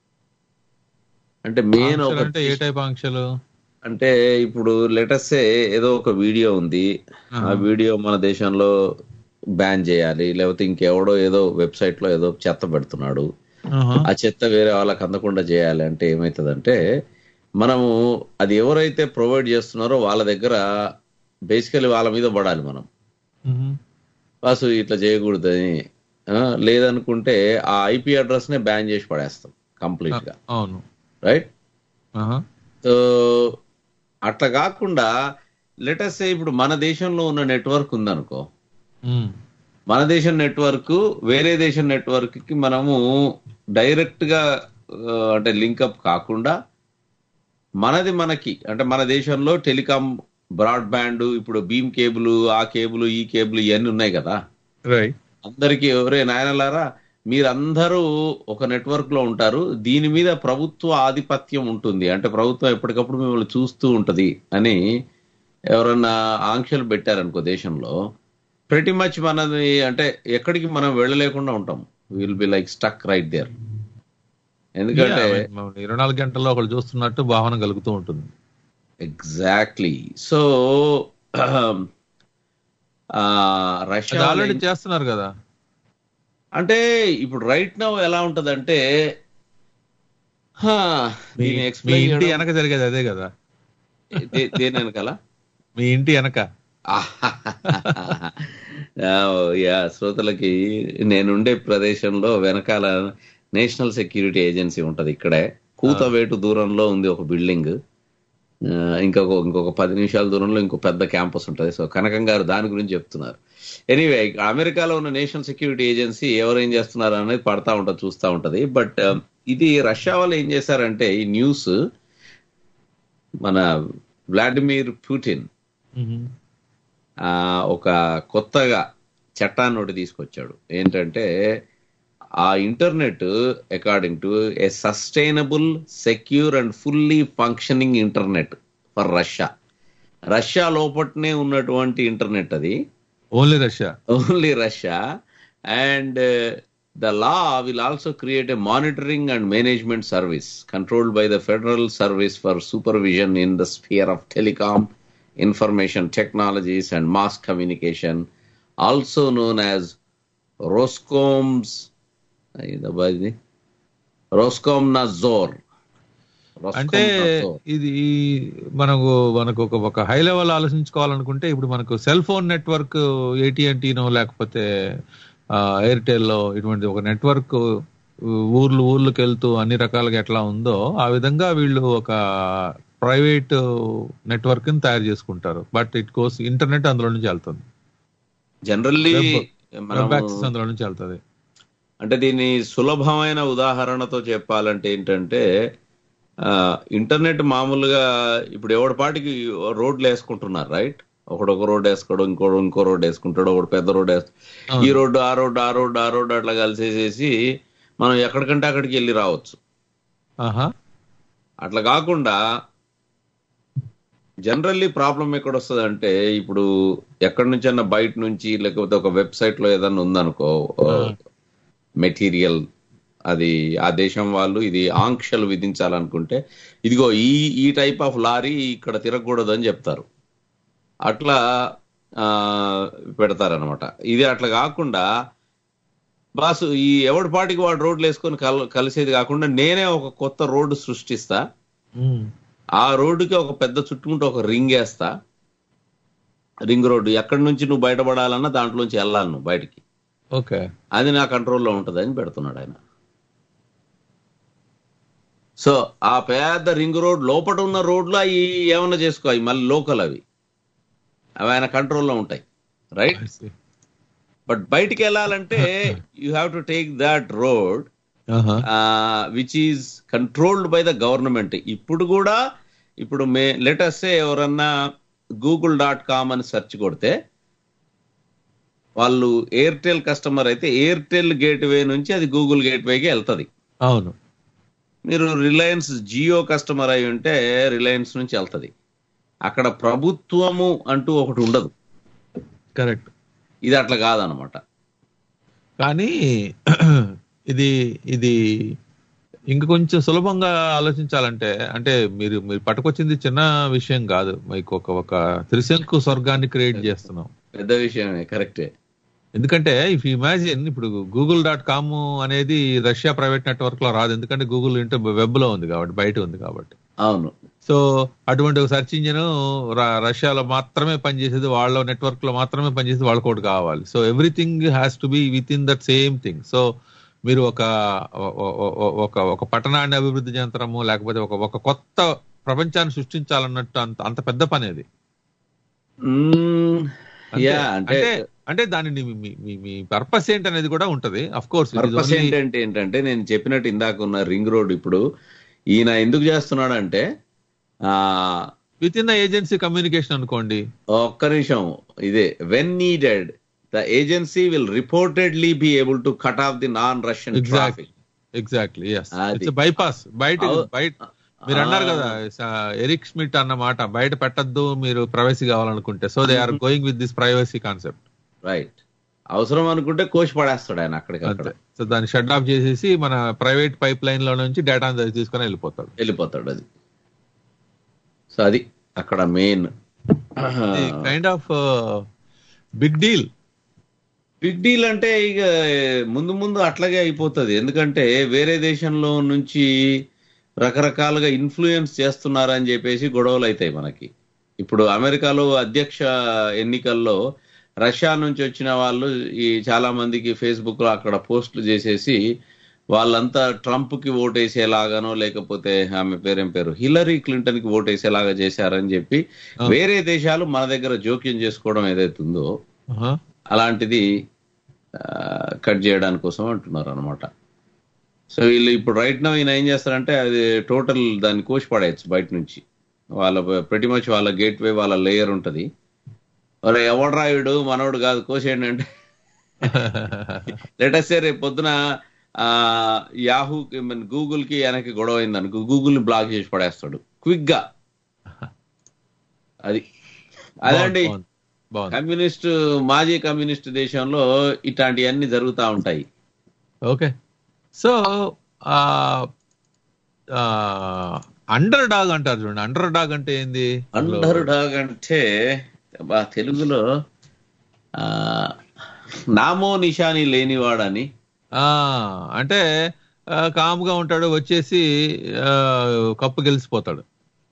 అంటే మెయిన్ ఒక
అంటే ఏ టైప్ ఆంక్షలు
అంటే ఇప్పుడు లెటర్సే ఏదో ఒక వీడియో ఉంది ఆ వీడియో మన దేశంలో బ్యాన్ చేయాలి లేకపోతే ఇంకెవడో ఏదో వెబ్సైట్ లో ఏదో చెత్త పెడుతున్నాడు ఆ చెత్త వేరే వాళ్ళకి అందకుండా చేయాలి అంటే ఏమవుతుందంటే మనము అది ఎవరైతే ప్రొవైడ్ చేస్తున్నారో వాళ్ళ దగ్గర బేసికలీ వాళ్ళ మీద పడాలి మనం వాసు ఇట్లా చేయకూడదని ఆ, లేదనుకుంటే ఆ ఐపీ అడ్రస్ నే బ్యాన్ చేసి పడేస్తాం కంప్లీట్ గా
అవును
రైట్
ఆహా.
సో అట్లా కాకుండా లెటర్స్ ఇప్పుడు మన దేశంలో ఉన్న నెట్వర్క్ ఉందనుకో
ఉమ్.
మన దేశం నెట్వర్క్ వేరే దేశం నెట్వర్క్ కి మనము డైరెక్ట్ గా ఆ, అంటే లింకప్ కాకుండా మనది మనకి అంటే మన దేశంలో టెలికాం బ్రాడ్బ్యాండ్ ఇప్పుడు బీమ్ కేబుల్ ఆ కేబుల్ ఈ కేబుల్ ఇవన్నీ ఉన్నాయి కదా
రైట్
అందరికి ఎవరే నాయనలారా మీరందరూ ఒక నెట్వర్క్ లో ఉంటారు దీని మీద ప్రభుత్వ ఆధిపత్యం ఉంటుంది అంటే ప్రభుత్వం ఎప్పటికప్పుడు మిమ్మల్ని చూస్తూ ఉంటది అని ఎవరన్నా ఆంక్షలు పెట్టారనుకో దేశంలో ప్రతి మచ్ మనది అంటే ఎక్కడికి మనం వెళ్ళలేకుండా ఉంటాం will be like stuck right there ఎందుకంటే
Yeah, I mean, ఇరవై నాలుగు గంటల్లో ఒకళ్ళు చూస్తున్నట్టు భావన కలుగుతూ ఉంటుంది
ఎగ్జాక్ట్లీ సో రష్యా
ఆల్రెడీ చేస్తున్నారు కదా
అంటే ఇప్పుడు రైట్ నౌ ఎలా ఉంటదంటే హా,
మీ
దీన్ని
మీ
explain
ఇంటి
చేయడం-
వెనక జరిగేది అదే కదా
దే- దేని వెనకాల
మీ ఇంటి వెనక
యా శ్రోతలకి నేనుండే ప్రదేశంలో వెనకాల నేషనల్ సెక్యూరిటీ ఏజెన్సీ ఉంటది ఇక్కడే కూతవేటు దూరంలో ఉంది ఒక బిల్డింగ్ ఆ, ఇంకొక ఇంకొక పది నిమిషాల దూరంలో ఇంకో పెద్ద క్యాంపస్ ఉంటది సో కనకం గారు దాని గురించి చెప్తున్నారు ఎనీవే అమెరికాలో ఉన్న నేషనల్ సెక్యూరిటీ ఏజెన్సీ ఎవరు ఏం చేస్తున్నారు అనేది పడతా ఉంటది చూస్తా ఉంటది బట్ ఇది రష్యా వాళ్ళు ఏం చేశారంటే ఈ న్యూస్ మన వ్లాడిమిర్ పుటిన్ ఆ, ఒక కొత్తగా చట్టాన్ని ఒకటి తీసుకొచ్చాడు ఏంటంటే ఆ internet according to a sustainable secure and fully functioning internet for Russia Russia లోపట్నే ఉన్నటువంటి ఇంటర్నెట్ అది
only Russia
only Russia and the law will also create a monitoring and management service controlled by the federal service for supervision in the sphere of telecom information technologies and mass communication also known as Roskoms ఇది రోస్కోమ్ నజోర్
అంటే ఇది మనకు మనకు ఒక ఒక high level ఆలోచించుకోవాలనుకుంటే ఇప్పుడు మనకు cell phone network ఏటీఎన్టీనో లేకపోతే ఎయిర్టెల్ లో ఇటువంటి ఒక నెట్వర్క్ ఊర్లు ఊర్లకు వెళ్తూ అన్ని రకాలుగా ఎట్లా ఉందో ఆ విధంగా వీళ్ళు ఒక ప్రైవేట్ నెట్వర్క్ ని తయారు చేసుకుంటారు బట్ ఇట్ కోస్ ఇంటర్నెట్ అందులో నుంచి వెళ్తుంది
జనరల్లీ
వెబ్ యాక్సెస్ అందులో నుంచి వెళ్తుంది
అంటే దీన్ని సులభమైన ఉదాహరణతో చెప్పాలంటే ఏంటంటే ఆ, ఇంటర్నెట్ మామూలుగా ఇప్పుడు ఎవడి పాటికి రోడ్లు వేసుకుంటున్నారు రైట్ ఒకడు ఒక రోడ్ వేసుకోడు ఇంకోడు ఇంకో రోడ్ వేసుకుంటాడు ఒకడు పెద్ద రోడ్ వేస్తాడు ఈ రోడ్డు ఆ రోడ్డు ఆ రోడ్డు ఆ రోడ్డు అట్లా కలిసేసేసి మనం ఎక్కడికంటే అక్కడికి వెళ్ళి రావచ్చు
ఆహా
అట్లా కాకుండా జనరల్లీ ప్రాబ్లం ఎక్కడ వస్తుంది అంటే ఇప్పుడు ఎక్కడి నుంచైనా బయట నుంచి లేకపోతే ఒక వెబ్సైట్ లో ఏదన్నా ఉందనుకో మెటీరియల్ అది ఆ దేశం వాళ్ళు ఇది ఆంక్షలు విధించాలనుకుంటే ఇదిగో ఈ ఈ టైప్ ఆఫ్ లారీ ఇక్కడ తిరగకూడదు అని చెప్తారు అట్లా ఆ, పెడతారనమాట ఇది అట్లా కాకుండా బాసు ఈ ఎవడి పాటికి వాడు రోడ్లు వేసుకొని కల కలిసేది కాకుండా నేనే ఒక కొత్త రోడ్డు సృష్టిస్తా ఆ రోడ్డుకి ఒక పెద్ద చుట్టుముట్టు ఒక రింగ్ వేస్తా రింగ్ రోడ్డు ఎక్కడి నుంచి నువ్వు బయటపడాలన్నా దాంట్లోంచి వెళ్ళాలి నువ్వు బయటికి
ఓకే
అది నా కంట్రోల్లో ఉంటుంది అని పెడుతున్నాడు ఆయన సో ఆ పెద్ద రింగ్ రోడ్ లోపల ఉన్న రోడ్లు అవి ఏమన్నా చేసుకో అవి మళ్ళీ లోకల్ అవి అవి ఆయన కంట్రోల్లో ఉంటాయి రైట్ బట్ బయటికి వెళ్ళాలంటే you have to take that road which is controlled by the government ఇప్పుడు కూడా ఇప్పుడు మే లెటర్సే ఎవరన్నా గూగుల్ డాట్ కామ్ అని సెర్చ్ కొడితే వాళ్ళు ఎయిర్టెల్ కస్టమర్ అయితే ఎయిర్టెల్ గేట్వే నుంచి అది గూగుల్ గేట్వేకి వెళ్తది
అవును
మీరు రిలయన్స్ జియో కస్టమర్ అయి ఉంటే రిలయన్స్ నుంచి వెళ్తది అక్కడ ప్రభుత్వము అంటూ ఒకటి ఉండదు
కరెక్ట్
ఇది అట్లా కాదనమాట
కానీ ఇది ఇది ఇంక కొంచెం సులభంగా ఆలోచించాలంటే అంటే మీరు మీరు పట్టుకొచ్చింది చిన్న విషయం కాదు మీకు ఒక ఒక త్రిశంకు స్వర్గాన్ని క్రియేట్ చేస్తున్నాం
పెద్ద విషయమే కరెక్టే
ఎందుకంటే ఇఫ్ ఇమాజిన్ ఇప్పుడు గూగుల్ డాట్ కామ్ అనేది రష్యా ప్రైవేట్ నెట్వర్క్ లో రాదు ఎందుకంటే గూగుల్ ఇంటర్ వెబ్ లో ఉంది కాబట్టి బయట ఉంది కాబట్టి
అవును
సో అటువంటి ఒక సెర్చ్ ఇంజిన్ రష్యాలో మాత్రమే పనిచేసేది వాళ్ళ నెట్వర్క్ లో మాత్రమే పనిచేసేది వాళ్ళకి ఒకటి కావాలి so everything has to be within that same thing so మీరు ఒక ఒ- ఒ- ఒ- ఒక ఒక పట్టణాన్ని అభివృద్ధి చెందడము లేకపోతే ఒక ఒక కొత్త ప్రపంచాన్ని సృష్టించాలన్నట్టు అంత అంత పెద్ద పని అది
మ్మ్.
అంతే.
యా అంటే
అంటే అంటే దానిని మీ- మీ- మీ మీ పర్పస్ ఏంటి అనేది కూడా ఉంటది అఫ్ కోర్స్
పర్పస్ ఏంటంటే ఏంటంటే నేను చెప్పినట్టు ఇందాక ఉన్న రింగ్ రోడ్ ఇప్పుడు ఈయన ఎందుకు చేస్తున్నాడంటే ఆ
within the agency communication అనుకోండి
ఒక్క నిమిషం ఇదే when needed the agency will reportedly be able to cut off the non Russian
exactly
traffic
exactly yes
అది.
ఇట్స్ బైపాస్ బయట
అవు-
బయట మీరు అన్నారు కదా ఎరిక్ స్మిట్ అన్నమాట బయట పెట్టద్దు మీరు ప్రైవసీ కావాలనుకుంటే so they are going with this privacy concept
right అవసరం అనుకుంటే కోసి పడేస్తాడు ఆయన అక్కడికి అక్కడ
అంతే సో దాన్ని షట్ ఆఫ్ చేసేసి మన ప్రైవేట్ పైప్ లైన్ లో నుంచి డేటా తీసుకొని వెళ్ళిపోతాడు
వెళ్ళిపోతాడు అది సో అది అక్కడ main
kind of big deal
big deal అంటే ఇక ముందు ముందు అట్లాగే అయిపోతుంది ఎందుకంటే వేరే దేశంలో నుంచి రకరకాలుగా ఇన్ఫ్లుయెన్స్ చేస్తున్నారని చెప్పేసి గొడవలు అవుతాయి మనకి ఇప్పుడు అమెరికాలో అధ్యక్ష ఎన్నికల్లో రష్యా నుంచి వచ్చిన వాళ్ళు ఈ చాలా మందికి ఫేస్బుక్ లో అక్కడ పోస్టులు చేసేసి వాళ్ళంతా ట్రంప్ కి ఓటేసేలాగానో లేకపోతే ఆమె పేరేం పేరు హిల్లరీ క్లింటన్ కి ఓటేసేలాగా చేశారని చెప్పి వేరే దేశాలు మన దగ్గర జోక్యం చేసుకోవడం ఏదైతుందో అలాంటిది కట్ చేయడానికి కోసం అంటున్నారు అనమాట సో వీళ్ళు ఇప్పుడు రైట్ నో ఈయన ఏం చేస్తారంటే అది టోటల్ దాన్ని కోసి పడేయచ్చు బయట నుంచి వాళ్ళ ప్రతి మచ్ వాళ్ళ గేట్ వే వాళ్ళ లేయర్ ఉంటది మరి ఎవడు రాయుడు మనోడు కాదు కోసేయండి అంటే లెటెస్ట్ రేపు పొద్దున యాహూ గూగుల్ కి వెనక్కి గొడవ అయింది అనుకో గూగుల్ ని బ్లాక్ చేసి పడేస్తాడు క్విక్ గా అది అదండి
బాగుంది
కమ్యూనిస్ట్ మాజీ కమ్యూనిస్ట్ దేశంలో ఇట్లాంటివన్నీ జరుగుతూ ఉంటాయి
ఓకే సో అండర్ డాగ్ అంటారు చూడండి అండర్ డాగ్ అంటే ఏంది
అండర్ డాగ్ అంటే బా తెలుగులో ఆ నామో నిషాని లేనివాడని
ఆ అంటే ఆ, కామ్గా ఉంటాడు వచ్చేసి ఆ, కప్పు గెలిచిపోతాడు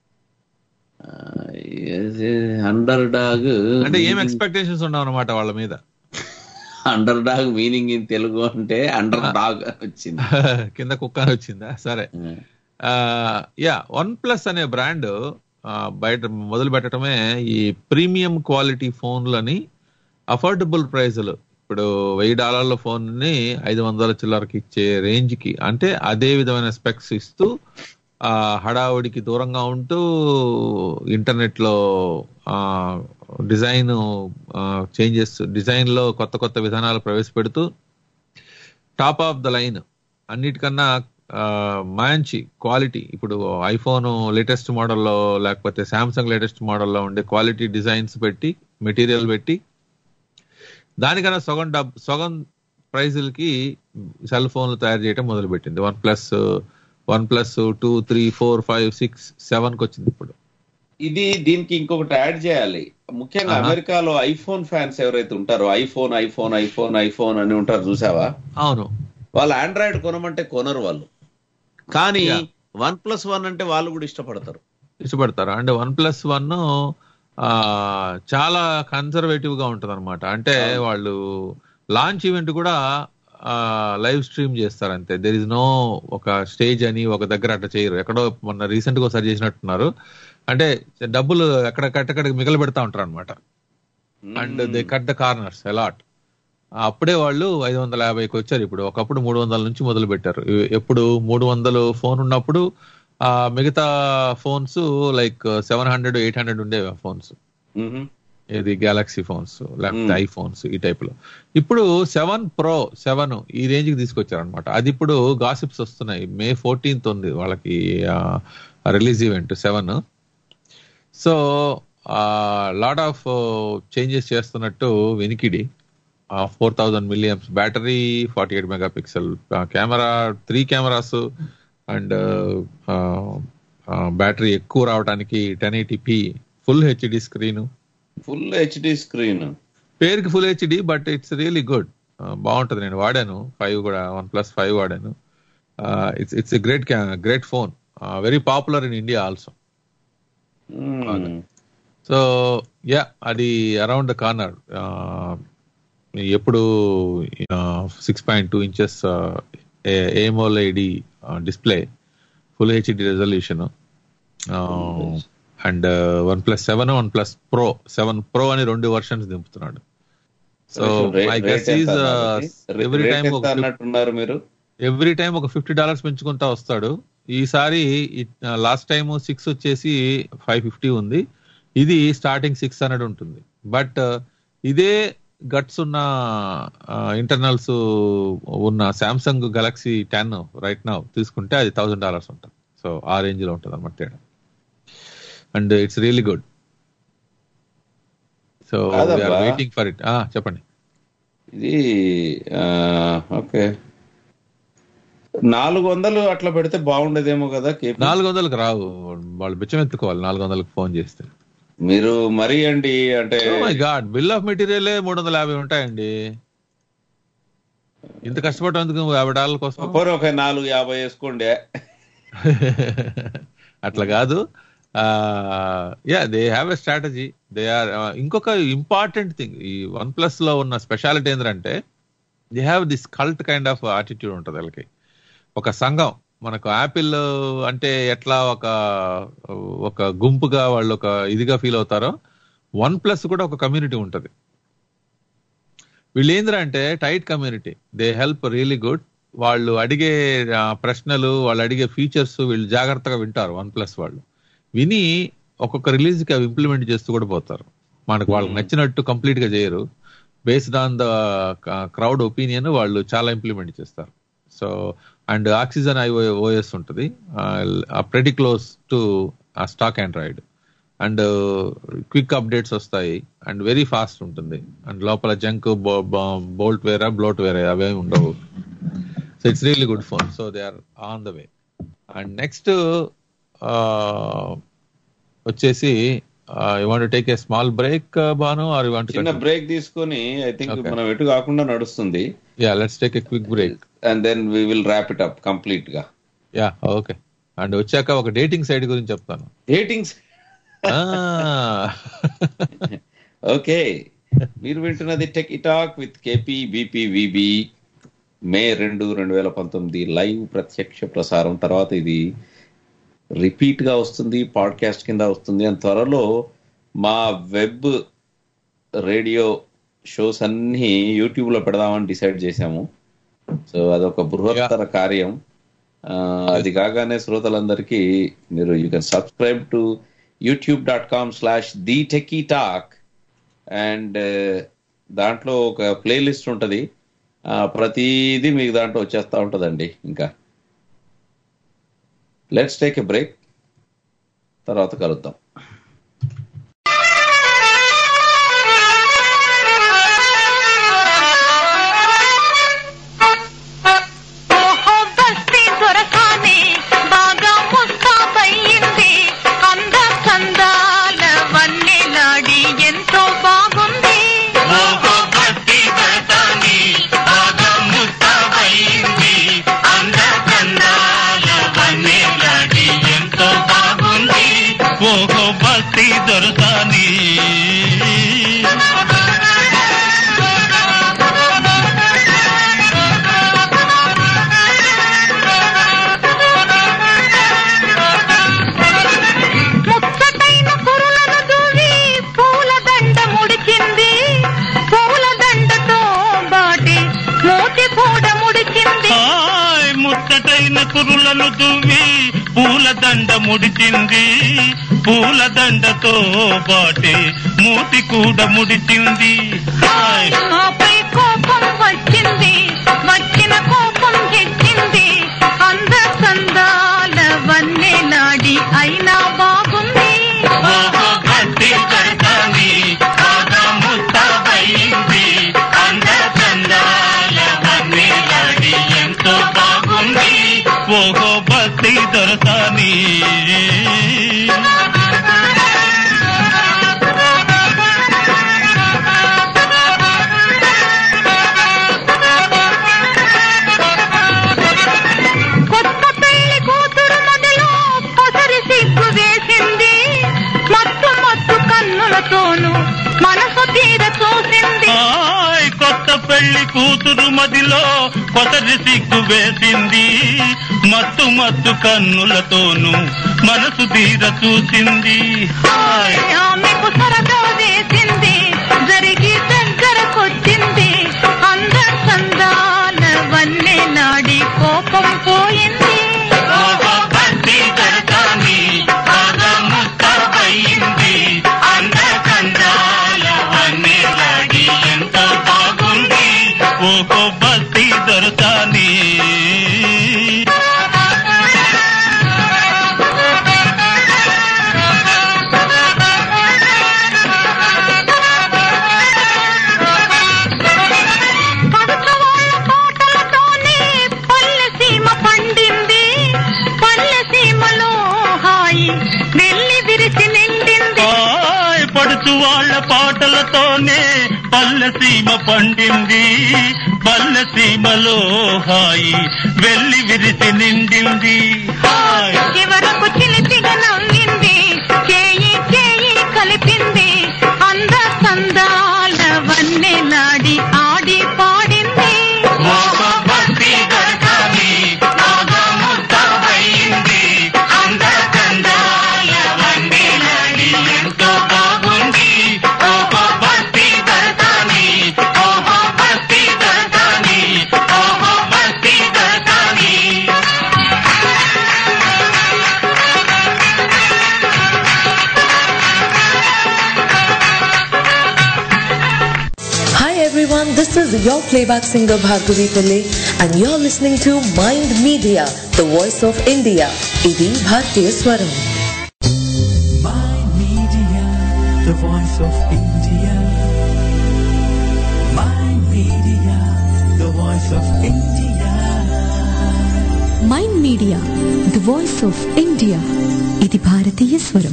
అండర్ డాగ్
అంటే ఏం ఎక్స్పెక్టేషన్స్ ఉండవు అనమాట వాళ్ళ మీద
underdog meaning in Telugu అంటే అండర్ డాగ్ వచ్చింది
కింద కుక్క అని వచ్చిందా సరే యా వన్ ప్లస్ అనే బ్రాండ్ బయట మొదలు పెట్టడమే ఈ ప్రీమియం క్వాలిటీ ఫోన్లని అఫోర్డబుల్ ప్రైస్లు ఇప్పుడు వెయ్యి డాలర్ల ఫోన్ ని ఐదు వందల చిల్లరకి ఇచ్చే రేంజ్ కి అంటే అదే విధమైన స్పెక్స్ ఇస్తూ ఆ హడావుడికి దూరంగా ఉంటూ ఇంటర్నెట్ లో డిజైన్ చేంజెస్ డిజైన్ లో కొత్త కొత్త విధానాలు ప్రవేశపెడుతూ టాప్ ఆఫ్ ద లైన్ అన్నిటికన్నా ఆ, మంచి క్వాలిటీ ఇప్పుడు ఐఫోన్ లేటెస్ట్ మోడల్లో లేకపోతే శాంసంగ్ లేటెస్ట్ మోడల్లో ఉండే క్వాలిటీ డిజైన్స్ పెట్టి మెటీరియల్ పెట్టి దానికన్నా సగం డబ్ సగం ప్రైజులకి సెల్ ఫోన్లు తయారు చేయడం మొదలుపెట్టింది one plus one plus two three four five six seven కి వచ్చింది ఇప్పుడు
ఇది దీనికి ఇంకొకటి యాడ్ చేయాలి ముఖ్యంగా
ఆహా.
అమెరికాలో ఐఫోన్ ఫ్యాన్స్ ఎవరైతే ఉంటారో ఐఫోన్ ఐఫోన్ ఐఫోన్ ఐఫోన్ అని ఉంటారు చూసావా
అవును
వాళ్ళు ఆండ్రాయిడ్ కొనమంటే కొనరు వాళ్ళు కానీ వన్ ప్లస్ వన్ అంటే వాళ్ళు కూడా ఇష్టపడతారు
ఇష్టపడతారు అంటే వన్ ప్లస్ వన్ చాలా కన్సర్వేటివ్ గా ఉంటది అనమాట అంటే వాళ్ళు లాంచ్ ఈవెంట్ కూడా లైవ్ స్ట్రీమ్ చేస్తారు అంతే దెర్ ఇస్ నో ఒక స్టేజ్ అని ఒక దగ్గర అట్లా చేయరు ఎక్కడో మొన్న రీసెంట్ గా ఒకసారి చేసినట్టున్నారు అంటే డబ్బులు ఎక్కడ కట్టక్కడ మిగల పెడతా ఉంటారు అనమాట and they cut the corners a lot అప్పుడే వాళ్ళు ఐదు వందల యాభైకి వచ్చారు ఇప్పుడు ఒకప్పుడు మూడు వందల నుంచి మొదలు పెట్టారు ఎ- ఎప్పుడు మూడు వందలు ఫోన్ ఉన్నప్పుడు ఆ మిగతా phones like seven hundred eight hundred ఉండేవి ఫోన్స్ ఇది గెలాక్సీ ఫోన్స్ లేకపోతే
Hmm.
ఐఫోన్స్ ఈ టైప్ లో ఇప్పుడు సెవెన్ ప్రో సెవెన్ ఈ రేంజ్ కి తీసుకొచ్చారు అనమాట అది ఇప్పుడు గాసిప్స్ వస్తున్నాయి మే ఫోర్టీన్త్ ఉంది వాళ్ళకి release event seven so lot of changes చేస్తున్నట్టు వెనికిడి four thousand milliamps battery forty eight mega pixel camera three cameras and battery ఎక్కువ రావడానికి ten eighty p full HD screen
full HD screen
పేరుకి full HD but it's really good బాగుంటది నేను వాడాను five కూడా one plus five వాడాను it's it's a great great phone very popular in India also so yeah అది around the corner ఎప్పుడు six point two inches ఏమోలైడి display full HD resolution and one plus seven one plus pro seven pro అని రెండు versions దింపుతున్నాడు so my guess is every time ఒక
అన్నట్టున్నారు మీరు
every time ఒక ఫిఫ్టీ డాలర్స్ పెంచుకుంటా వస్తాడు ఈసారి లాస్ట్ టైం సిక్స్ వచ్చేసి ఫైవ్ ఫిఫ్టీ ఉంది ఇది స్టార్టింగ్ సిక్స్ హండ్రెడ్ ఉంటుంది బట్ ఇదే గట్స్ ఉన్న ఇంటర్నల్స్ ఉన్న Samsung Galaxy ten right now తీసుకుంటే అది థౌసండ్ డాలర్స్ ఉంటుంది సో ఆ రేంజ్ లో ఉంటుంది అనమాట తేడా and it's really good so
కాదబ్బా.
వెయిటింగ్ ఫర్ ఇట్ చెప్పండి
ఇది ఓకే నాలుగు వందలు అట్లా పెడితే బాగుండేదేమో కదా కేపీ
నాలుగు వందలకు రావు వాళ్ళు బిచ్చం ఎత్తుకోవాలి నాలుగు వందలకు ఫోన్ చేస్తే
మీరు మరీ అండి అంటే
my God bill of material మూడు వందల యాభై ఉంటాయండి ఇంత కష్టపడేందుకు యాభై డాలర్ల కోసం
పోనీ ఒక నాలుగు యాభై వేసుకోండి
అట్లా కాదు yeah they have a strategy they are ఇంకొక ఇంపార్టెంట్ థింగ్ ఈ వన్ ప్లస్ లో ఉన్న స్పెషాలిటీ ఏంటంటే they have this cult kind of attitude ఉంటుంది వాళ్ళకి ఒక సంఘం మనకు యాపిల్ అంటే ఎట్లా ఒక ఒక గుంపుగా వాళ్ళు ఒక ఇదిగా ఫీల్ అవుతారో వన్ ప్లస్ కూడా ఒక కమ్యూనిటీ ఉంటుంది వీళ్ళు ఏంద్రా అంటే tight community they help really good వాళ్ళు అడిగే ఆ, ప్రశ్నలు వాళ్ళు అడిగే ఫీచర్స్ వీళ్ళు జాగ్రత్తగా వింటారు వన్ ప్లస్ వాళ్ళు విని ఒక్కొక్క రిలీజ్ కి అవి ఇంప్లిమెంట్ చేస్తూ కూడా పోతారు మనకు వాళ్ళకి నచ్చినట్టు కంప్లీట్ గా చేయరు based on the crowd opinion వాళ్ళు చాలా ఇంప్లిమెంట్ చేస్తారు so and Oxygen I OS ఉంటుంది pretty close to stock Android and quick updates వస్తాయి అండ్ వెరీ ఫాస్ట్ ఉంటుంది అండ్ లోపల జంక్ బోల్ట్ వేరా బ్లోట్ వేరే అవే ఉండవు so it's really good phone so they are on the way and next వచ్చేసి you want take a small break బాను or you want
చిన్న బ్రేక్ తీసుకొని ఐ థింక్
Okay.
మనం ఎటు కాకుండా నడుస్తుంది
yeah let's take a quick break
and then we will wrap it up complete గా
yeah okay and వచ్చాక ఒక డేటింగ్ సైడ్ గురించి చెప్తాను
డేటింగ్స్ ఓకే మీరు వింటున్నది tech talk with KP BP VB May రెండు రెండు వేల పంతొమ్మిది లైవ్ ప్రత్యక్ష ప్రసారం తర్వాత ఇది రిపీట్ గా వస్తుంది పాడ్కాస్ట్ కింద వస్తుంది అండ్ త్వరలో మా వెబ్ రేడియో షోస్ అన్ని యూట్యూబ్ లో పెడదామని డిసైడ్ చేశాము సో అదొక బృహత్తర కార్యం ఆ, అది కాగానే శ్రోతలందరికీ మీరు you can subscribe to YouTube dot com slash the techie talk and దాంట్లో ఒక ప్లేలిస్ట్ ఉంటుంది ప్రతిదీ మీకు దాంట్లో వచ్చేస్తా ఉంటుందండి ఇంకా లెట్స్ టేక్ ఎ బ్రేక్ తర్వాత కలుద్దాం
ఓహో బస్తీ దొరకానే బాగా ముస్తాబయ్యింది అంద చందాల వన్నెలాడి ఎంతో బాగుంది
ఓహో బస్తీ దొరకానే బాగా ముస్తాబయ్యింది అంద చందాల వన్నెలాడి ఎంతో బాగుంది ఓహో పురులను దువ్వి పూలదండ ముడిచింది పూలదండతో పాటే మూతి కూడా ముడిచింది హాయ్
నాపై కోపం వచ్చింది వచ్చిన కోపం హెచ్చింది అంద సందాల వన్నె నాడి అయినా బాగుంది
ఓహో గట్టి కడతాని బాగా ముస్తాబయింది అంద చందాల వన్నెలాడి ఎంతో బాగుంది ఓహో బస్తి దొరసాని
కొత్త పెళ్లి కూతురు మొదలు పొసరి సిగ్గు వేసింది మత్తు మత్తు కన్నులతోనూ మనసు తీర చూసింది
హాయ్ కొత్త పెళ్లి కూతురు మదిలో కొసరి సిగ్గు వేసింది మత్తు మత్తు కన్నులతోనూ మనసు తీర చూసింది హాయ్
ఆమెకు సరదా వేసింది జరిగి దగ్గరకొచ్చింది అంద సందాల వన్నె నాడి కోపం పోయింది
ఓహో భక్తి దొరకాని బాగా ముస్తాబయింది అంద కందాల వన్నెలాడి ఎంతో బాగుంది ఓహో భక్తి దొరకాని
పదకవాళ్ళ పాటలతోనే పల్లె సీమ పండింది పల్లె సీమలో హాయి వెళ్ళి విరిసి నిండింది
హాయ్ పడుచు వాళ్ళ పాటలతోనే పల్లె సీమ పండింది పల్లె సీమలో హాయి వెళ్ళి విరిసి నిండింది హాయ్
చివరకు చిలిపిగా నవ్వింది చేయి చేయి కలిపింది అంద సందాల వన్నె నాడి ఆడి పాడింది
ఓహో భక్తి దొరకాని బాగా ముస్తాబయింది అంద కందాల వన్నెలాడి ఎంతో బాగుంది ఓహో భక్తి దొరకాని ఓహో భక్తి దొరకాని ఓహో భక్తి దొరకాని
Hi everyone, this is your playback singer Bhargavi Pillai and you're listening to Mind Media, the voice of India. Idi Bhartiya Swaram.
Mind Media, the voice of India. Mind Media, the voice of India.
Mind Media the voice of India ఇది భారతీయ స్వరం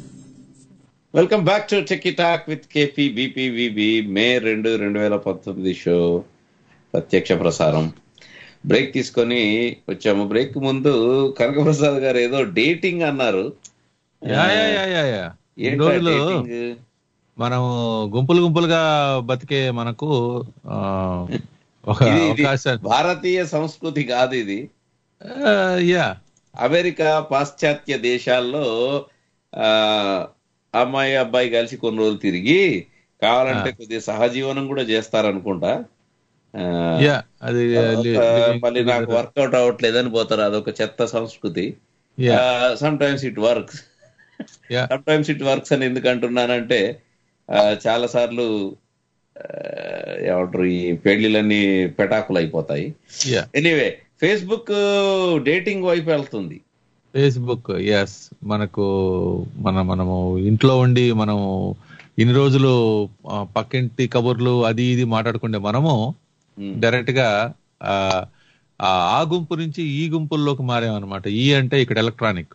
welcome back to techie talk with KP BPVB May రెండు రెండు వేల పంతొమ్మిది show ప్రత్యక్ష ప్రసారం break తీసుకొని వచ్చాము బ్రేక్ ముందు కనకప్రసాద్ గారు ఏదో డేటింగ్ అన్నారు
yeah yeah yeah yeah yeah ఈ
ఏంటా
రోజులు
dating?
మనం గుంపులు గుంపులుగా బతికే మనకు ఆ, ఒక
ఇది- ఇది
అవకాశం
భారతీయ సంస్కృతి కాదు ఇది
ఆ, యా
అమెరికా పాశ్చాత్య దేశాల్లో ఆ అమ్మాయి అబ్బాయి కలిసి కొన్ని రోజులు తిరిగి కావాలంటే కొద్దిగా సహజీవనం కూడా చేస్తారనుకుంటా ఆ,
యా అది
తర్వాత మళ్ళీ నాకు వర్కౌట్ అవ్వట్లేదని పోతారు అదొక చెత్త సంస్కృతి
yeah
sometimes it works
yeah
sometimes it works అని ఎందుకు అంటున్నానంటే ఆ, చాలా సార్లు ఆ, ఏమంటారు ఈ పెళ్లిలన్నీ పెటాకులు అయిపోతాయి
యా
ఎనీవే ఫేస్బుక్ డేటింగ్ వైపు వెళ్తుంది
ఫేస్బుక్ ఎస్ మనకు మన మనము ఇంట్లో ఉండి మనము ఇన్ని రోజులు ఆ, పక్కింటి కబుర్లు అది ఇది మాట్లాడుకుంటే మనము డైరెక్ట్ గా ఆ, ఆ ఆ గుంపు నుంచి ఈ గుంపుల్లోకి మారామన్నమాట ఈ అంటే ఇక్కడ ఎలక్ట్రానిక్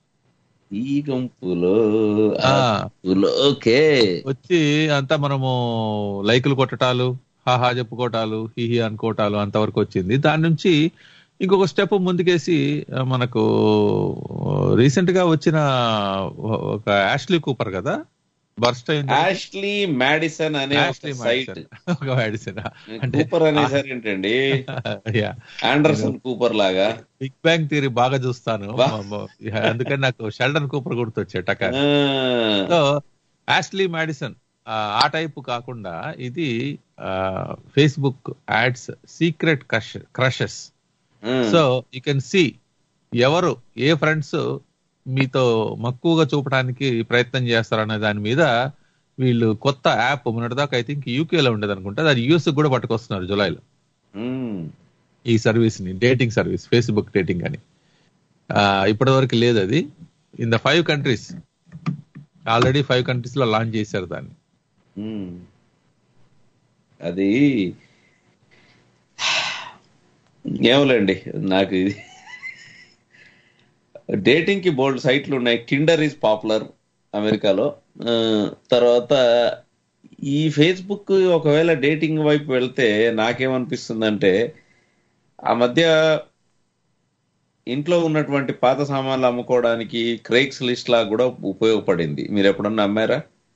ఈ గుంపులో
ఆ.
ఓకే
వచ్చి అంతా మనము లైకులు కొట్టటాలు హాహా చెప్పుకోవటాలు హిహి అనుకోవటాలు అంతవరకు వచ్చింది దాని నుంచి ఇంకొక స్టెప్ ముందుకేసి ఆ, మనకు రీసెంట్ గా వచ్చిన ఒక యాష్లీ కూపర్ కదా బర్స్ట్ అయింది
యాష్లీ మ్యాడిసన్ అనే
యాష్లీ
సైట్
మాడిసన్. ఒక మాడిసన్ అంటే
కూపర్ అనేసారు ఏంటండి
యా
ఆండర్సన్ కూపర్ లాగా
బిగ్ బ్యాంగ్ థియరీ బాగా చూస్తాను
బా.
అందుకని నాకు షెల్డన్ కూపర్ గుర్తొచ్చే టక
ఆ,
సో యాష్లీ మ్యాడిసన్ ఆ, ఆ టైప్ కాకుండా ఇది Facebook adds secret crushes
Hmm.
So you can see ఎవరు ఏ ఫ్రెండ్స్ మీతో మక్కువగా చూపడానికి ప్రయత్నం చేస్తారనే దాని మీద వీళ్ళు కొత్త యాప్ మొన్నటిదాకా ఐ థింక్ యూకేలో ఉండేది అనుకుంటా అది యూఎస్ కూడా పట్టుకొస్తున్నారు జులైలో
మ్మ్.
ఈ సర్వీస్ ని డేటింగ్ సర్వీస్ ఫేస్బుక్ డేటింగ్ అని ఇప్పటి వరకు లేదు అది in the five countries already five countries లో లాంచ్ చేశారు దాన్ని
మ్మ్. అది ఏమోలేండి నాకు ఇది డేటింగ్ కి బోల్డ్ సైట్లు ఉన్నాయి టిండర్ ఈజ్ పాపులర్ అమెరికాలో ఆ, తర్వాత ఈ ఫేస్బుక్ ఒకవేళ డేటింగ్ వైపు వెళ్తే నాకేమనిపిస్తుందంటే ఆ మధ్య ఇంట్లో ఉన్నటువంటి పాత సామాన్లు అమ్ముకోవడానికి క్రేక్స్ లిస్ట్ లా కూడా ఉపయోగపడింది మీరు ఎప్పుడన్నా అమ్మారా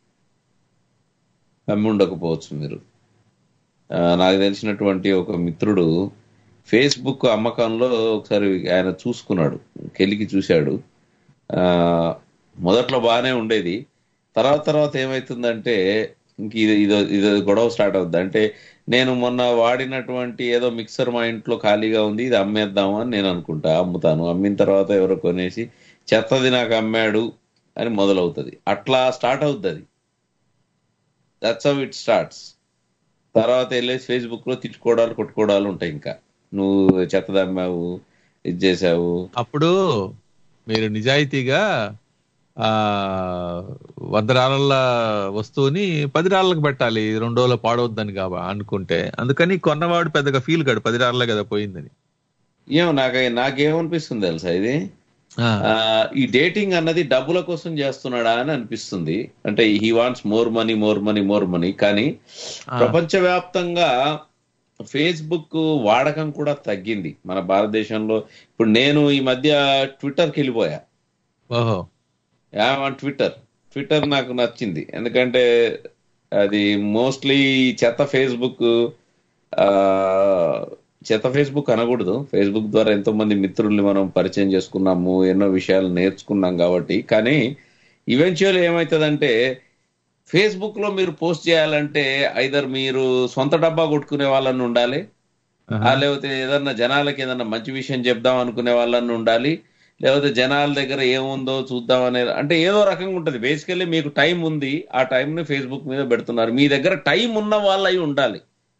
అమ్మి ఉండకపోవచ్చు మీరు ఆ, నాకు తెలిసినటువంటి ఒక మిత్రుడు ఫేస్బుక్ అమ్మకంలో ఒకసారి ఆయన చూసుకున్నాడు కెలికి చూశాడు ఆ, మొదట్లో బాగానే ఉండేది తర్వాత తర్వాత ఏమైతుందంటే ఇంక ఇది ఇదో ఇదో గొడవ స్టార్ట్ అవుద్ది అంటే నేను మొన్న వాడినటువంటి ఏదో మిక్సర్ మా ఇంట్లో ఖాళీగా ఉంది ఇది అమ్మేద్దాము అని నేను అనుకుంటా అమ్ముతాను అమ్మిన తర్వాత ఎవరో కొనేసి చెత్తది నాకు అమ్మాడు అని మొదలవుతుంది అట్లా స్టార్ట్ అవుద్ది అది దట్స్ హౌ ఇట్ స్టార్ట్స్ తర్వాత వెళ్ళేసి ఫేస్బుక్ లో తిట్టుకోవడాలు కొట్టుకోవడాలు ఉంటాయి ఇంకా నువ్వు చెత్త అమ్మావు ఇది చేసావు
అప్పుడు మీరు నిజాయితీగా ఆ వంద రాళ్ళ వస్తువుని పది రాళ్ళకి పెట్టాలి రెండు రోజులు పాడవద్దని కాబా అనుకుంటే అందుకని కొన్నవాడు పెద్దగా ఫీల్ కాడు పది రాళ్ళే కదా పోయిందని
ఏమో నాకు నాకేమనిపిస్తుంది తెలుసా ఇది ఆ, ఈ డేటింగ్ అన్నది డబ్బుల కోసం చేస్తున్నాడా అని అనిపిస్తుంది అంటే he wants more money more money more money కానీ ప్రపంచవ్యాప్తంగా ఫేస్బుక్ వాడకం కూడా తగ్గింది మన భారతదేశంలో ఇప్పుడు నేను ఈ మధ్య ట్విట్టర్కి వెళ్ళిపోయా
ఓహో
ట్విట్టర్ ట్విట్టర్ నాకు నచ్చింది ఎందుకంటే అది మోస్ట్లీ చెత్త ఫేస్బుక్ ఆ, చెత్త ఫేస్బుక్ అనకూడదు ఫేస్బుక్ ద్వారా ఎంతో మంది మిత్రుల్ని మనం పరిచయం చేసుకున్నాము ఎన్నో విషయాలు నేర్చుకున్నాం కాబట్టి కానీ ఈవెన్చువల్ ఏమవుతుందంటే ఫేస్బుక్ లో మీరు పోస్ట్ చేయాలంటే ఐదర్ మీరు సొంత డబ్బా కొట్టుకునే వాళ్ళని ఉండాలి ఆ, లేకపోతే ఏదన్నా జనాలకి ఏదన్నా మంచి విషయం చెప్దాం అనుకునే వాళ్ళని ఉండాలి లేకపోతే జనాల దగ్గర ఏముందో చూద్దాం అనే అంటే ఏదో రకంగా ఉంటది బేసికల్లీ మీకు టైం ఉంది ఆ టైం ని ఫేస్బుక్ మీద పెడుతున్నారు మీ దగ్గర టైం ఉన్న వాళ్ళు అయి ఉండాలి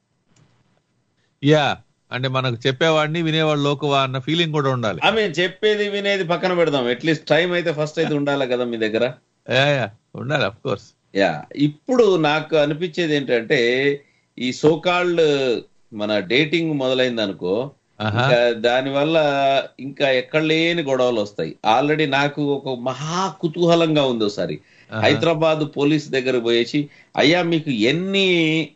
యా అంటే మనకు చెప్పేవాడిని వినేవాడు లోకువా అన్న ఫీలింగ్ కూడా ఉండాలి
ఐ మీన్ చెప్పేది వినేది పక్కన పెడదాం అట్లీస్ట్ టైం అయితే ఫస్ట్ అయితే ఉండాలి కదా మీ దగ్గర
యా యా ఉండాలి అఫ్ కోర్స్
యా ఇప్పుడు నాకు అనిపించేది ఏంటంటే ఈ సోకాల్డ్ మన డేటింగ్ మొదలైంది అనుకో ఇంకా దానివల్ల ఇంకా ఎక్కడ లేని గొడవలు వస్తాయి ఆల్రెడీ నాకు ఒక మహా కుతూహలంగా ఉంది ఒకసారి హైదరాబాద్ పోలీస్ దగ్గర పోయేసి అయ్యా మీకు ఎన్ని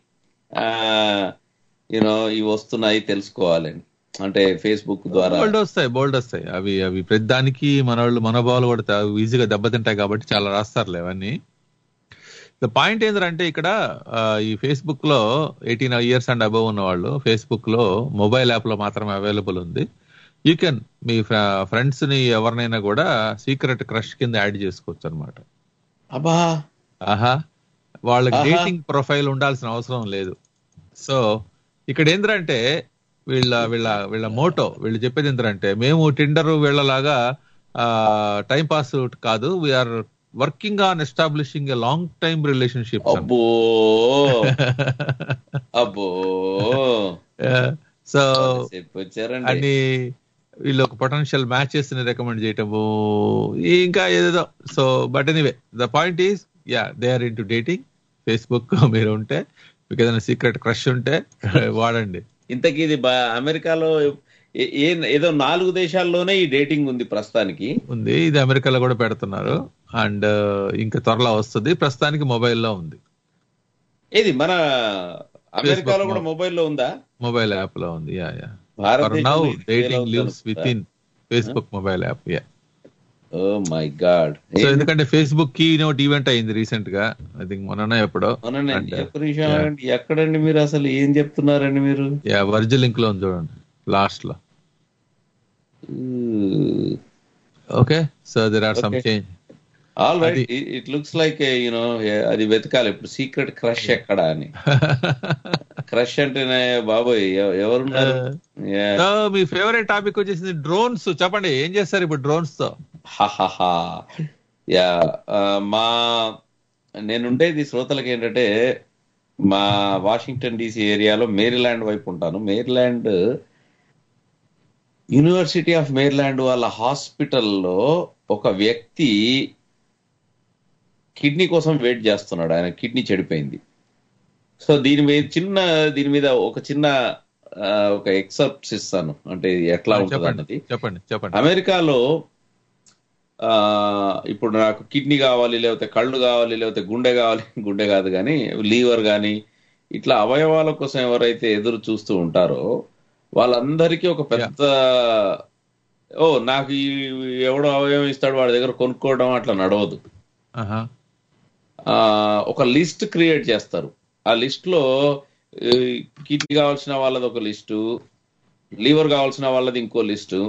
యూనో ఇవి వస్తున్నాయి తెలుసుకోవాలని అంటే ఫేస్బుక్ ద్వారా
బోల్డ్ వస్తాయి బోల్డ్ వస్తాయి అవి అవి ప్రతి దానికి మన వాళ్ళు మనోభావాలు కూడా ఈజీగా దెబ్బతింటాయి కాబట్టి చాలా రాస్తారులే అవన్నీ ద పాయింట్ ఏంటంటే ఇక్కడ ఆ, ఈ ఫేస్బుక్ లో ఎయిటీన్ ఇయర్స్ అండ్ అబవ్ ఉన్న వాళ్ళు ఫేస్బుక్ లో మొబైల్ యాప్ లో మాత్రమే అవైలబుల్ ఉంది యూ కెన్ మీ ఫ్రెండ్స్ ని ఎవరినైనా కూడా సీక్రెట్ క్రష్ కింద యాడ్ చేసుకోవచ్చు అనమాట
అబ్బా
ఆహా వాళ్ళకి
ఆహా.
డేటింగ్ ప్రొఫైల్ ఉండాల్సిన అవసరం లేదు సో ఇక్కడ ఏంటంటే వీళ్ళ వీళ్ళ వీళ్ళ మోటో వీళ్ళు చెప్పేది ఏంటంటే మేము టిండర్ వీళ్ళలాగా టైం పాస్ కాదు we're working on establishing a long time relationship
అబ్బో అబ్బో
సో
వచ్చారండి
అని వీళ్ళు ఒక పొటెన్షియల్ మ్యాచెస్ ని రికమెండ్ చేయటము ఇంకా ఏదేదో so but anyway the point is yeah they are into dating Facebook మీరు ఉంటే మీకు ఏదైనా సీక్రెట్ క్రష్ ఉంటే వాడండి
ఇంతకీ ఇది బా- అమెరికాలో ఏ- ఏ ఏదో నాలుగు దేశాల్లోనే ఈ డేటింగ్ ఉంది ప్రస్తుతానికి
ఉంది ఇది అమెరికాలో కూడా పెడుతున్నారు అండ్ ఇంకా త్వరలో వస్తుంది ప్రస్తుతానికి మొబైల్లో ఉంది
ఏది మన అమెరికాలో
Facebook
కూడా మొబైల్లో ఉందా
మొబైల్ యాప్ లో ఉంది యా యా ఫర్
భారతదేశంలో
నౌ
ఇది fail
డేటింగ్
అవుతుందా?
Lives within Facebook mobile app yeah
oh my God
so ఎందుకంటే ఫేస్బుక్ కీ నోట్ ఈవెంట్ అయింది రీసెంట్ గా ఐ థింక్ మొన్న ఎప్పుడో
అవునండి ఒక్క నిమిషం ఆగండి. ఎక్కడండి మీరు అసలు ఏం చెప్తున్నారండి మీరు
యా వర్జ్ లింక్ లో ఉంది చూడండి లాస్ట్ లో okay so there are some
Okay.
Change
all right it looks like you know అది వెతకాలి ఇప్పుడు సీక్రెట్ క్రష్ ఎక్కడ అని క్రష్ అంటేనే బాబోయ్ ఎవ- ఎవరున్నారు Yeah.
సో మీ ఫేవరెట్ టాపిక్ వచ్చేసింది డ్రోన్స్ చెప్పండి ఏం చేస్తారు ఇప్పుడు డ్రోన్స్ తో
హాహాహా. యా ఆ, మా నేనుండేది శ్రోతలకి ఏంటంటే మా వాషింగ్టన్ డీసీ ఏరియాలో మేరీల్యాండ్ వైపు ఉంటాను మేరీల్యాండ్ యూనివర్సిటీ ఆఫ్ మేరీల్యాండ్ వాళ్ళ హాస్పిటల్లో ఒక వ్యక్తి కిడ్నీ కోసం వెయిట్ చేస్తున్నాడు ఆయన కిడ్నీ చెడిపోయింది సో దీని మీద చిన్న దీని మీద ఒక చిన్న ఆ, ఒక ఎక్సెప్ట్స్ ఇస్తాను అంటే ఎట్లా ఉంటుంది
చెప్పండి
అన్నది
చెప్పండి చెప్పండి
అమెరికాలో ఆ ఇప్పుడు నాకు కిడ్నీ కావాలి లేకపోతే కళ్ళు కావాలి లేకపోతే గుండె కావాలి గుండె కాదు కానీ లీవర్ కానీ ఇట్లా అవయవాల కోసం ఎవరైతే ఎదురు చూస్తూ ఉంటారో వాళ్ళందరికీ ఒక పెద్ద ఓ నాకు ఈ ఎవడో అవయవం ఇస్తాడు వాడి దగ్గర కొనుక్కోవడం అట్లా నడవదు
ఆహా.
ఆ, ఒక లిస్ట్ క్రియేట్ చేస్తారు ఆ లిస్ట్ లో కిడ్నీ కావాల్సిన వాళ్ళది ఒక లిస్టు లీవర్ కావాల్సిన వాళ్ళది ఇంకో లిస్టు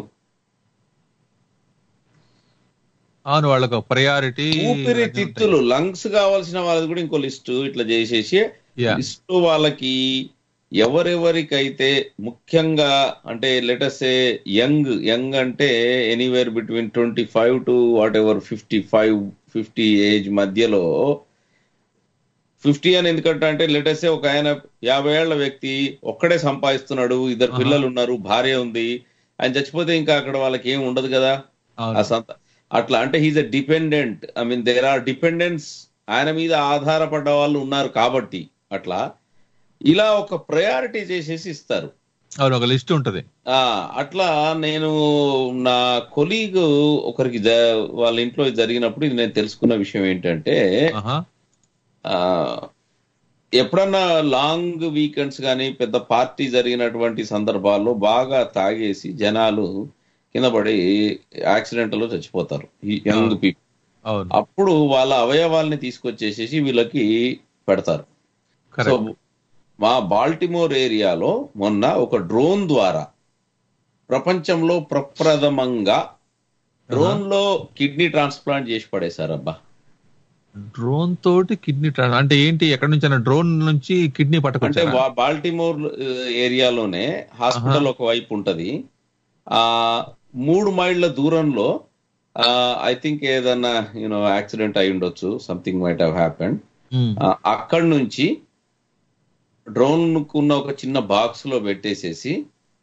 అవును వాళ్ళకు ప్రయారిటీ
ఊపిరి తిత్తులు లంగ్స్ కావాల్సిన వాళ్ళది కూడా ఇంకో లిస్టు ఇట్లా చేసేసి
Yeah.
లిస్టు వాళ్ళకి ఎవరెవరికైతే ముఖ్యంగా అంటే లెటసే యంగ్ యంగ్ అంటే anywhere between twenty five to whatever fifty five fifty age మధ్యలో ఫిఫ్టీ అని ఎందుకంటే అంటే లెటసే ఒక ఆయన యాభై ఏళ్ల వ్యక్తి ఒక్కడే సంపాదిస్తున్నాడు ఇద్దరు పిల్లలు ఉన్నారు భార్య ఉంది ఆయన చచ్చిపోతే ఇంకా అక్కడ వాళ్ళకి ఏం ఉండదు కదా ఆ సంత అట్లా అంటే he's a dependent I mean there are dependents ఆయన మీద ఆధారపడ్డ వాళ్ళు ఉన్నారు కాబట్టి అట్లా ఇలా ఒక ప్రయారిటీ చేసేసి ఇస్తారు
అవును ఒక లిస్ట్ ఉంటది
ఆ అట్లా నేను నా కొలీగ్ ఒకరికి జ- వాళ్ళ ఇంట్లో ఇది జరిగినప్పుడు ఇది నేను తెలుసుకున్న విషయం ఏంటంటే
ఆహా.
ఆ ఎప్పుడన్నా లాంగ్ వీకెండ్స్ కానీ పెద్ద పార్టీ జరిగినటువంటి సందర్భాల్లో బాగా తాగేసి జనాలు కింద పడి యాక్సిడెంట్ లో చచ్చిపోతారు ఈ యంగ్ పీపుల్
అవును
అప్పుడు వాళ్ళ అవయవాల్ని తీసుకొచ్చేసేసి వీళ్ళకి పెడతారు సో మా బాల్టిమోర్ ఏరియాలో మొన్న ఒక డ్రోన్ ద్వారా ప్రపంచంలో ప్రప్రథమంగా డ్రోన్ లో కిడ్నీ ట్రాన్స్ప్లాంట్ చేసి పడేశారు అబ్బా
డ్రోన్ తోటి కిడ్నీ ట్రాన్ అంటే ఏంటి ఎక్కడి నుంచి డ్రోన్ నుంచి కిడ్నీ
అంటే
పట్టుకొచ్చా
వా- బాల్టిమోర్ ఆ, ఏరియాలోనే హాస్పిటల్ ఒక వైపు ఉంటది ఆ మూడు మైళ్ళ దూరంలో ఐ థింక్ ఏదన్నా యూనో యాక్సిడెంట్ అయి ఉండొచ్చు సంథింగ్ మైట్ హావ్ హ్యాపెండ్ అక్కడి నుంచి డ్రోన్ ఉన్న ఒక చిన్న బాక్స్ లో పెట్టేసేసి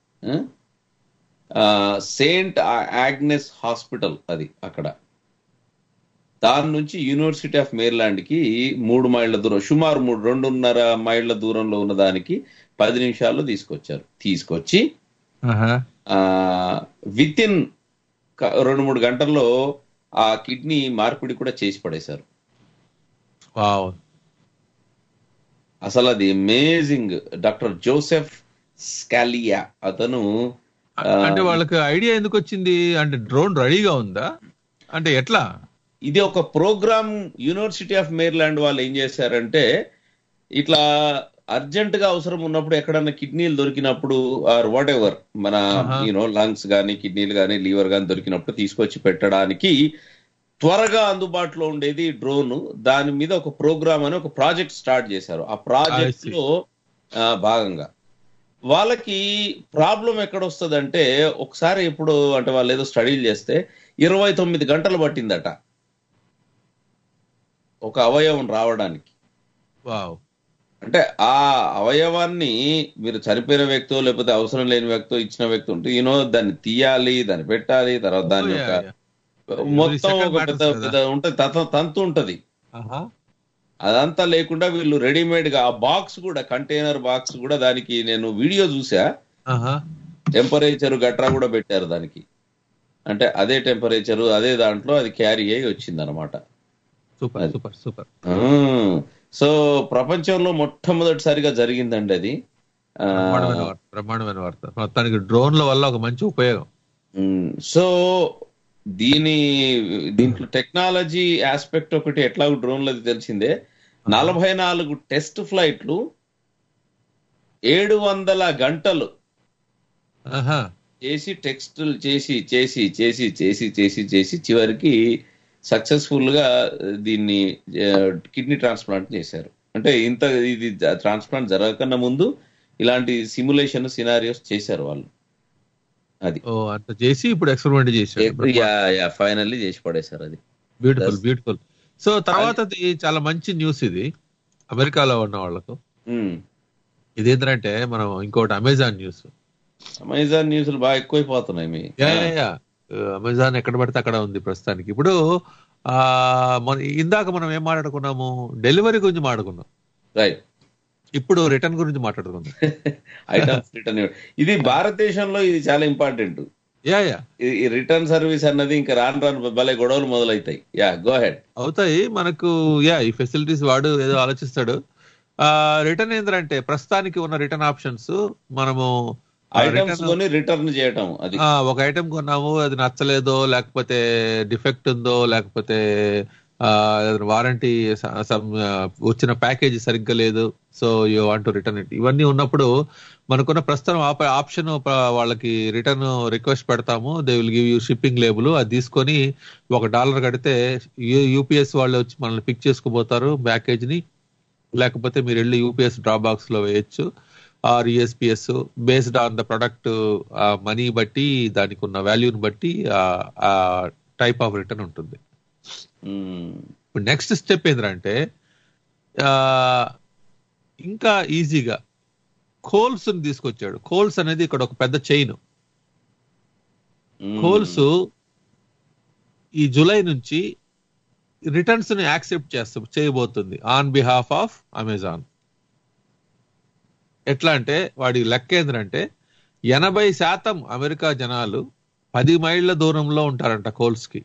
సెయింట్ ఆగ్నెస్ హాస్పిటల్ అది అక్కడ దాని నుంచి యూనివర్సిటీ ఆఫ్ మేర్లాండ్ కి మూడు మైళ్ళ దూరం సుమారు మూడు రెండున్నర మైళ్ళ దూరంలో ఉన్న దానికి పది నిమిషాల్లో తీసుకొచ్చారు తీసుకొచ్చి విత్ ఇన్ రెండు మూడు గంటల్లో ఆ కిడ్నీ మార్పిడి కూడా చేసి పడేశారు
వావ్
అసలు అది అమేజింగ్ డాక్టర్ జోసెఫ్ స్కాలియా అతను ఆ,
అంటే వాళ్ళకి ఐడియా ఎందుకు వచ్చింది అంటే డ్రోన్ రెడీగా ఉందా అంటే ఎట్లా
ఇది ఒక ప్రోగ్రామ్ యూనివర్సిటీ ఆఫ్ మేర్లాండ్ వాళ్ళు ఏం చేశారంటే ఇట్లా అర్జెంట్ గా అవసరం ఉన్నప్పుడు ఎక్కడన్నా కిడ్నీలు దొరికినప్పుడు ఆర్ వాట్ ఎవర్ మన యూనో లంగ్స్ కానీ కిడ్నీలు కానీ లీవర్ కానీ దొరికినప్పుడు తీసుకొచ్చి పెట్టడానికి త్వరగా అందుబాటులో ఉండేది డ్రోన్ దాని మీద ఒక ప్రోగ్రామ్ అని ఒక ప్రాజెక్ట్ స్టార్ట్ చేశారు ఆ ప్రాజెక్ట్ లో ఆ, భాగంగా వాళ్ళకి ప్రాబ్లం ఎక్కడ వస్తుందంటే ఒకసారి ఇప్పుడు అంటే వాళ్ళు ఏదో స్టడీలు చేస్తే ఇరవై తొమ్మిది గంటలు పట్టిందట ఒక అవయవం రావడానికి
వావ్
అంటే ఆ అవయవాన్ని మీరు చనిపోయిన వ్యక్తో లేకపోతే అవసరం లేని వ్యక్తో ఇచ్చిన వ్యక్తి ఉంటే యూనో దాన్ని తీయాలి దాన్ని పెట్టాలి తర్వాత దాని యొక్క మొత్తం
second
ఒక పెద్ద
matters
పెద్ద ఉంటది తంతు- తంతు ఉంటది
ఆహా.
అదంతా లేకుండా వీళ్ళు రెడీమేడ్ గా ఆ బాక్స్ కూడా కంటైనర్ బాక్స్ కూడా దానికి నేను వీడియో చూసా
ఆహా.
టెంపరేచర్ గట్రా కూడా పెట్టారు దానికి అంటే అదే టెంపరేచర్ అదే దాంట్లో అది క్యారీ అయ్యి వచ్చింది అనమాట
సూపర్ సూపర్ సూపర్
సో ప్రపంచంలో మొట్టమొదటిసారిగా జరిగిందండి అది ఆ,
బ్రహ్మాండమైన వార్త బ్రహ్మాండమైన వార్త మొత్తానికి డ్రోన్ల వల్ల ఒక మంచి ఉపయోగం
మ్, సో దీని దీంట్లో టెక్నాలజీ ఆస్పెక్ట్ ఒకటి ఎట్లా డ్రోన్లది తెలిసిందే నలభై నాలుగు టెస్ట్ ఫ్లైట్లు ఏడు వందల గంటలు
ఆహా.
చేసి టెక్స్టులు చేసి చేసి చేసి చేసి చేసి చేసి చివరికి సక్సెస్ఫుల్ గా దీన్ని కిడ్నీ ట్రాన్స్ప్లాంట్ చేశారు అంటే ఇంత ఇది ట్రాన్స్ప్లాంట్ జరగకన్నా ముందు ఇలాంటి సిమ్యులేషన్ సినారియోస్ చేశారు వాళ్ళు అది
ఓ అంత చేసి ఇప్పుడు ఎక్స్పెరిమెంట్ చేశాడు
ఫైనల్లీ చేసి పడేశారు అది
బ్యూటిఫుల్ బ్యూటిఫుల్ సో తర్వాతది చాలా మంచి న్యూస్ ఇది అమెరికాలో ఉన్న వాళ్ళకు
ఉమ్.
ఇదేంటంటే మనం ఇంకోటి అమెజాన్ న్యూస్
అమెజాన్ న్యూస్లు బాగా ఎక్కువైపోతున్నాయి మీ
యా యా, యా అమెజాన్ ఎక్కడ పడితే అక్కడ ఉంది ప్రస్తుతానికి ఇప్పుడు ఆ మన ఇందాక మనం ఏం మాట్లాడుకున్నాము డెలివరీ గురించి మాట్లాడుకున్నాం
రైట్
ఇప్పుడు రిటర్న్ గురించి మాట్లాడుకుందాం
ఐటమ్స్ రిటర్న్ ఇది భారతదేశంలో ఇది చాలా ఇంపార్టెంట్
యా యా
ఈ రిటర్న్ సర్వీస్ అన్నది ఇంకా రాను రాను భలే గొడవలు మొదలవుతాయి యా గో హెడ్
అవుతాయి మనకు యా ఈ ఫెసిలిటీస్ వాడు ఏదో ఆలోచిస్తాడు ఆ రిటర్న్ ఏంటంటే ప్రస్తుతానికి ఉన్న రిటర్న్ ఆప్షన్స్ మనము ఆ
ఐటమ్స్
return-
కొని రిటర్న్ చేయటం అది
ఆ, ఒక ఐటెం కొన్నాము అది నచ్చలేదో లేకపోతే డిఫెక్ట్ ఉందో లేకపోతే వారంటీ వచ్చిన ప్యాకేజ్ సరిగ్గా లేదు so you want to return it ఇవన్నీ ఉన్నప్పుడు మనకున్న ప్రస్తుతం ఆప్షన్ వాళ్ళకి రిటర్న్ రిక్వెస్ట్ పెడతాము they will give you shipping label అది తీసుకొని ఒక డాలర్ కడితే యూపీఎస్ వాళ్ళు వచ్చి మనల్ని పిక్ చేసుకుపోతారు ప్యాకేజ్ ని లేకపోతే మీరు వెళ్ళి యూపీఎస్ డ్రాప్ బాక్స్ లో వేయచ్చు or USPS based on the product money బట్టి దానికి ఉన్న వాల్యూని బట్టి ఆ టైప్ ఆఫ్ రిటర్న్ ఉంటుంది ఇప్పుడు నెక్స్ట్ స్టెప్ ఏంటంటే ఆ, ఇంకా ఈజీగా కోల్స్ తీసుకొచ్చాడు కోల్స్ అనేది ఇక్కడ ఒక పెద్ద చైన్ కోల్స్ ఈ జూలై నుంచి రిటర్న్స్ ని యాక్సెప్ట్ చేస్తా చేయబోతుంది ఆన్ బిహాఫ్ ఆఫ్ అమెజాన్ ఎట్లా అంటే వాడి లెక్క ఏంటంటే ఎనభై శాతం అమెరికా జనాలు పది మైళ్ళ దూరంలో ఉంటారంట కోల్స్ కి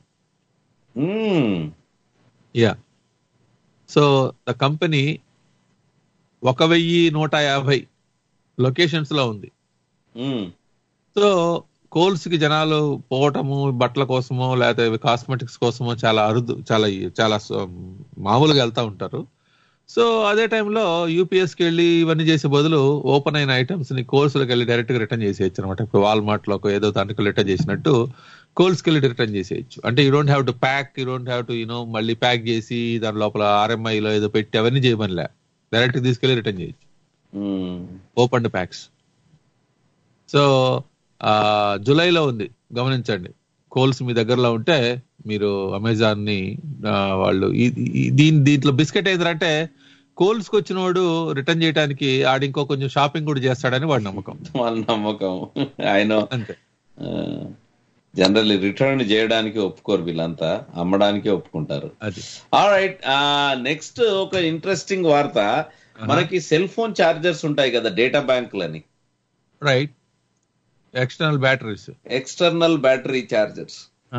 యా సో ద కంపెనీ ఒక వెయ్యి నూట యాభై లొకేషన్స్ లో ఉంది సో కోల్స్ కి జనాలు పోవటము బట్టల కోసమో లేకపోతే కాస్మెటిక్స్ కోసమో చాలా అరుదు చాలా చాలా స- మామూలుగా వెళ్తా ఉంటారు సో అదే టైంలో యూపీఎస్ కి వెళ్ళి ఇవన్నీ చేసే బదులు ఓపెన్ అయిన ఐటమ్స్ ని కోల్స్ లోకి వెళ్ళి డైరెక్ట్ గా రిటర్న్ చేసేయచ్చు అనమాట ఇప్పుడు వాల్మార్ట్ లో ఏదో దానికి రిటర్న్ చేసినట్టు కోల్స్ కి వెళ్ళి రిటర్న్ చేసేయచ్చు అంటే you don't have to pack you don't have to you know మళ్ళీ ప్యాక్ చేసి దాని లోపల ఆర్ఎంఐ లో ఏదో పెట్టి అవన్నీ చేయమనిలే డైరెక్ట్ తీసుకెళ్లి రిటర్న్ చేయొచ్చు ఓపెన్ ప్యాక్స్ సో ఆ, జూలైలో ఉంది గమనించండి కోల్స్ మీ దగ్గరలో ఉంటే మీరు అమెజాన్ ని ఆ, వాళ్ళు ఈ- ఈ- దీని దీంట్లో బిస్కెట్ ఏంటంటే కోల్స్ కి వచ్చినోడు రిటర్న్ చేయడానికి ఆడు ఇంకో కొంచెం షాపింగ్ కూడా చేస్తాడని వాడి నమ్మకం
వాళ్ళ నమ్మకం ఆయన
అంతే
జనరల్లీ రిటర్న్ చేయడానికి ఒప్పుకోరు వీళ్ళంతా అమ్మడానికి ఒప్పుకుంటారు
అది
రైట్ నెక్స్ట్ ఒక ఇంట్రెస్టింగ్ వార్త మనకి సెల్ ఫోన్ చార్జర్స్ ఉంటాయి కదా డేటా బ్యాంకులని
right external batteries
external battery chargers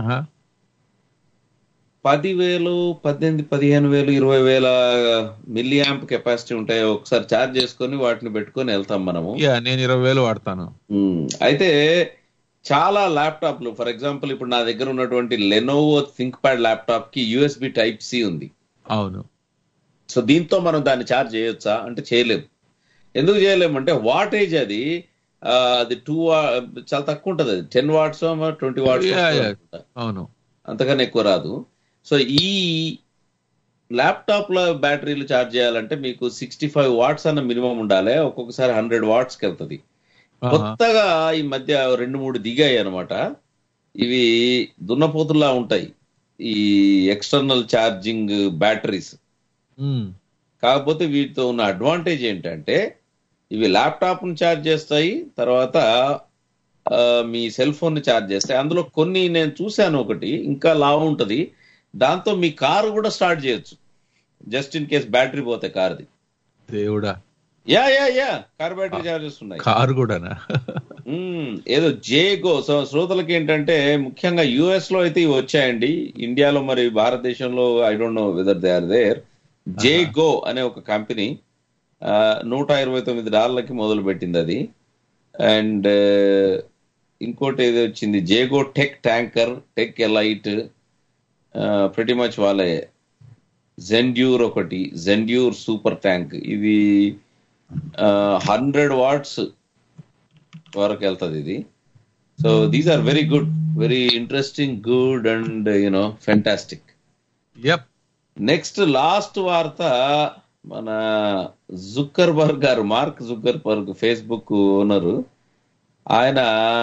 పదివేలు పద్దెనిమిది పదిహేను వేలు ఇరవై వేల మిల్లీ యాంప్ కెపాసిటీ ఉంటాయి ఒకసారి ఛార్జ్ చేసుకొని వాటిని పెట్టుకొని వెళ్తాం మనము
యా నేను ఇరవై వేలు వాడతాను
మ్మ్. అయితే చాలా ల్యాప్టాప్లు ఫర్ ఎగ్జాంపుల్ ఇప్పుడు నా దగ్గర ఉన్నటువంటి లెనోవో థింక్ ప్యాడ్ ల్యాప్టాప్ కి యూఎస్బి టైప్ సి ఉంది
అవును
సో దీంతో మనం దాన్ని ఛార్జ్ చేయొచ్చా అంటే చేయలేము ఎందుకు చేయలేము అంటే వాటేజ్ అది ఆ, అది టూ చాలా తక్కువ ఉంటుంది అది ten watts twenty watts
Yeah, yeah. అవును
అంతకన్నా ఎక్కువ రాదు సో ఈ ల్యాప్టాప్ లో బ్యాటరీలు ఛార్జ్ చేయాలంటే మీకు సిక్స్టీ ఫైవ్ వాట్స్ అన్న మినిమం ఉండాలి ఒక్కొక్కసారి హండ్రెడ్ వాట్స్ కి వెళ్తుంది కొత్తగా ఈ మధ్య రెండు మూడు దిగాయి అనమాట ఇవి దున్నపోతుల్లా ఉంటాయి ఈ ఎక్స్టర్నల్ ఛార్జింగ్ బ్యాటరీస్
మ్మ్.
కాకపోతే వీటితో ఉన్న అడ్వాంటేజ్ ఏంటంటే ఇవి ల్యాప్టాప్ ను ఛార్జ్ చేస్తాయి తర్వాత ఆ, మీ సెల్ ఫోన్ ని ఛార్జ్ చేస్తాయి అందులో కొన్ని నేను చూశాను ఒకటి ఇంకా లావు ఉంటది దాంతో మీ కారు కూడా స్టార్ట్ చేయొచ్చు జస్ట్ ఇన్ కేస్ బ్యాటరీ పోతే కార్ది
దేవుడా
yeah yeah yeah car battery charges ఉన్నాయి
కారు కూడానా
మ్మ్. ఏదో జేగో సో శ్రోతలకి ఏంటంటే ముఖ్యంగా యుఎస్ లో అయితే ఇవి వచ్చాయండి ఇండియాలో మరి భారతదేశంలో I don't know whether they are there జేగో అనే ఒక కంపెనీ నూట ఇరవై తొమ్మిది డాలర్లకి మొదలు పెట్టింది అది అండ్ ఇంకోటి ఏదో వచ్చింది జేగో tech tanker tech elite pretty much వాళ్ళే జెండ్యూర్ ఒకటి జెండ్యూర్ సూపర్ ట్యాంక్ ఇది హండ్రెడ్ వాట్స్ వరకు వెళ్తుంది ఇది so these are very good very interesting good and you know fantastic
yup
next last వార్త మన జుక్కర్బర్గ్ గారు మార్క్ జుక్కర్బర్గ్ ఫేస్బుక్ ఓనరు ఆయన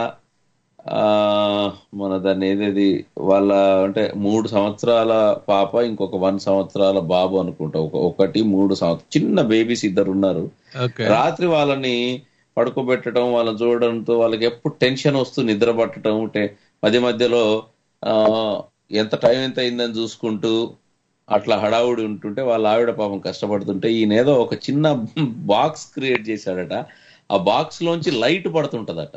ఆ, మన దాన్ని ఏదేది వాళ్ళ అంటే మూడు సంవత్సరాల పాప ఇంకొక వన్ సంవత్సరాల బాబు అనుకుంటా ఒక ఒకటి మూడు సంవత్సరం చిన్న బేబీస్ ఇద్దరు ఉన్నారు
ఓకే
రాత్రి వాళ్ళని పడుకోబెట్టడం వాళ్ళని చూడడంతో వాళ్ళకి ఎప్పుడు టెన్షన్ వస్తూ నిద్ర పట్టడం అంటే మధ్య మధ్యలో ఆ ఎంత టైం ఎంత అయిందని చూసుకుంటూ అట్లా హడావుడి ఉంటుంటే వాళ్ళ ఆవిడ పాపం కష్టపడుతుంటే ఈయన ఏదో ఒక చిన్న బాక్స్ క్రియేట్ చేశాడట ఆ బాక్స్ లోంచి లైట్ పడుతుంటదట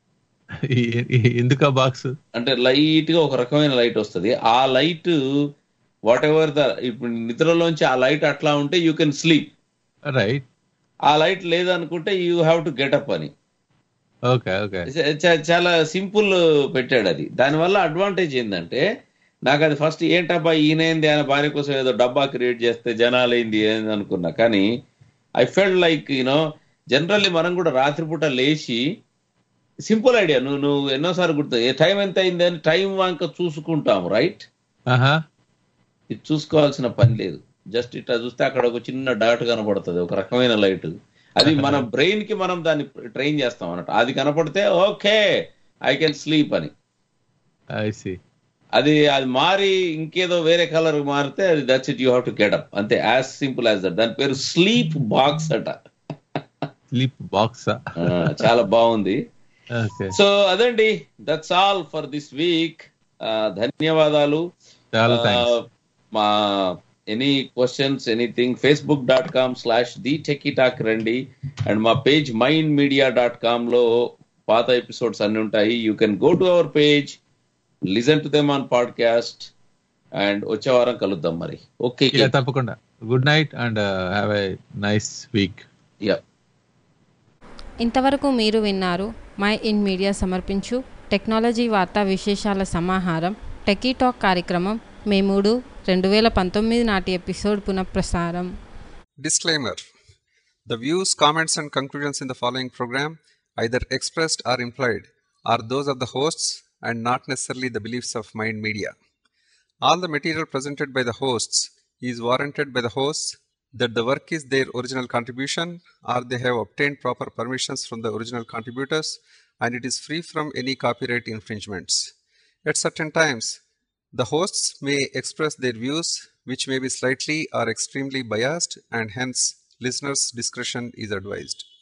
ఎందుకు ఆ బాక్స్
అంటే లైట్ గా ఒక రకమైన లైట్ వస్తది ఆ లైట్ వాట్ ఎవర్ ద ఇప్పుడు నిద్రలోంచి ఆ లైట్ అట్లా ఉంటే యూ కెన్ స్లీప్
రైట్
ఆ లైట్ లేదనుకుంటే యూ హ్యావ్ టు గెటప్ అని
ఓకే ఓకే
చ- చ- చాలా సింపుల్ పెట్టాడు అది దానివల్ల అడ్వాంటేజ్ ఏంటంటే నాకు అది ఫస్ట్ ఏంటబ్బా ఈయనేంది ఆయన భార్య కోసం ఏదో డబ్బా క్రియేట్ చేస్తే జనాలు ఏంది ఏంది అనుకున్నా కానీ I felt like you know generally మనం కూడా రాత్రిపూట లేచి సింపుల్ ఐడియా నువ్వు నువ్వు ఎన్నోసార్లు గుర్తు ఏ టైం ఎంత అయింది అని టైం వంక చూసుకుంటాం రైట్
ఆహా
ఇది చూసుకోవాల్సిన పని లేదు జస్ట్ ఇట్లా చూస్తే అక్కడ ఒక చిన్న డాట్ కనపడుతుంది ఒక రకమైన లైట్ అది మన బ్రెయిన్ కి మనం దాన్ని ట్రైన్ చేస్తాం అన్నట్టు అది కనపడితే ఓకే ఐ కెన్ స్లీప్ అని
ఐ సి
అది అది మారి ఇంకేదో వేరే కలర్ మారితే అది that's it you have to get up అంతే యాజ్ సింపుల్ యాజ్ దట్ దాని పేరు స్లీప్ బాక్స్ అట
స్లీప్ బాక్స్
ఆ, చాలా బాగుంది
ఓకే
సో అదండి that's all for this week ధన్యవాదాలు
చాలా
ఆ,
థ్యాంక్స్
మా any questions anything Facebook dot com slash the techie talk రండి అండ్ మా page Mind Media dot com లో పాత ఎపిసోడ్స్ అన్ని ఉంటాయి you can go to our page listen to them on podcast and వచ్చే వారం కలుద్దాం మరి ఓకే
తప్పకుండా good night and have a nice week
yeah
ఇంతవరకు మీరు విన్నారు మై ఇన్ మీడియా సమర్పించు టెక్నాలజీ వార్తా విశేషాల సమాహారం టెకీ టాక్ కార్యక్రమం మే మూడు రెండు వేల పంతొమ్మిది నాటి ఎపిసోడ్ పునఃప్రసారం
Disclaimer The views, comments, and conclusions in the following program, either expressed or implied, are those of the hosts and not necessarily the beliefs of Mind Media. All the material presented by the hosts is warranted by the hosts that the work is their original contribution or they have obtained proper permissions from the original contributors and it is free from any copyright infringements. At certain times, the hosts may express their views, which may be slightly or extremely biased, and hence listeners' discretion is advised.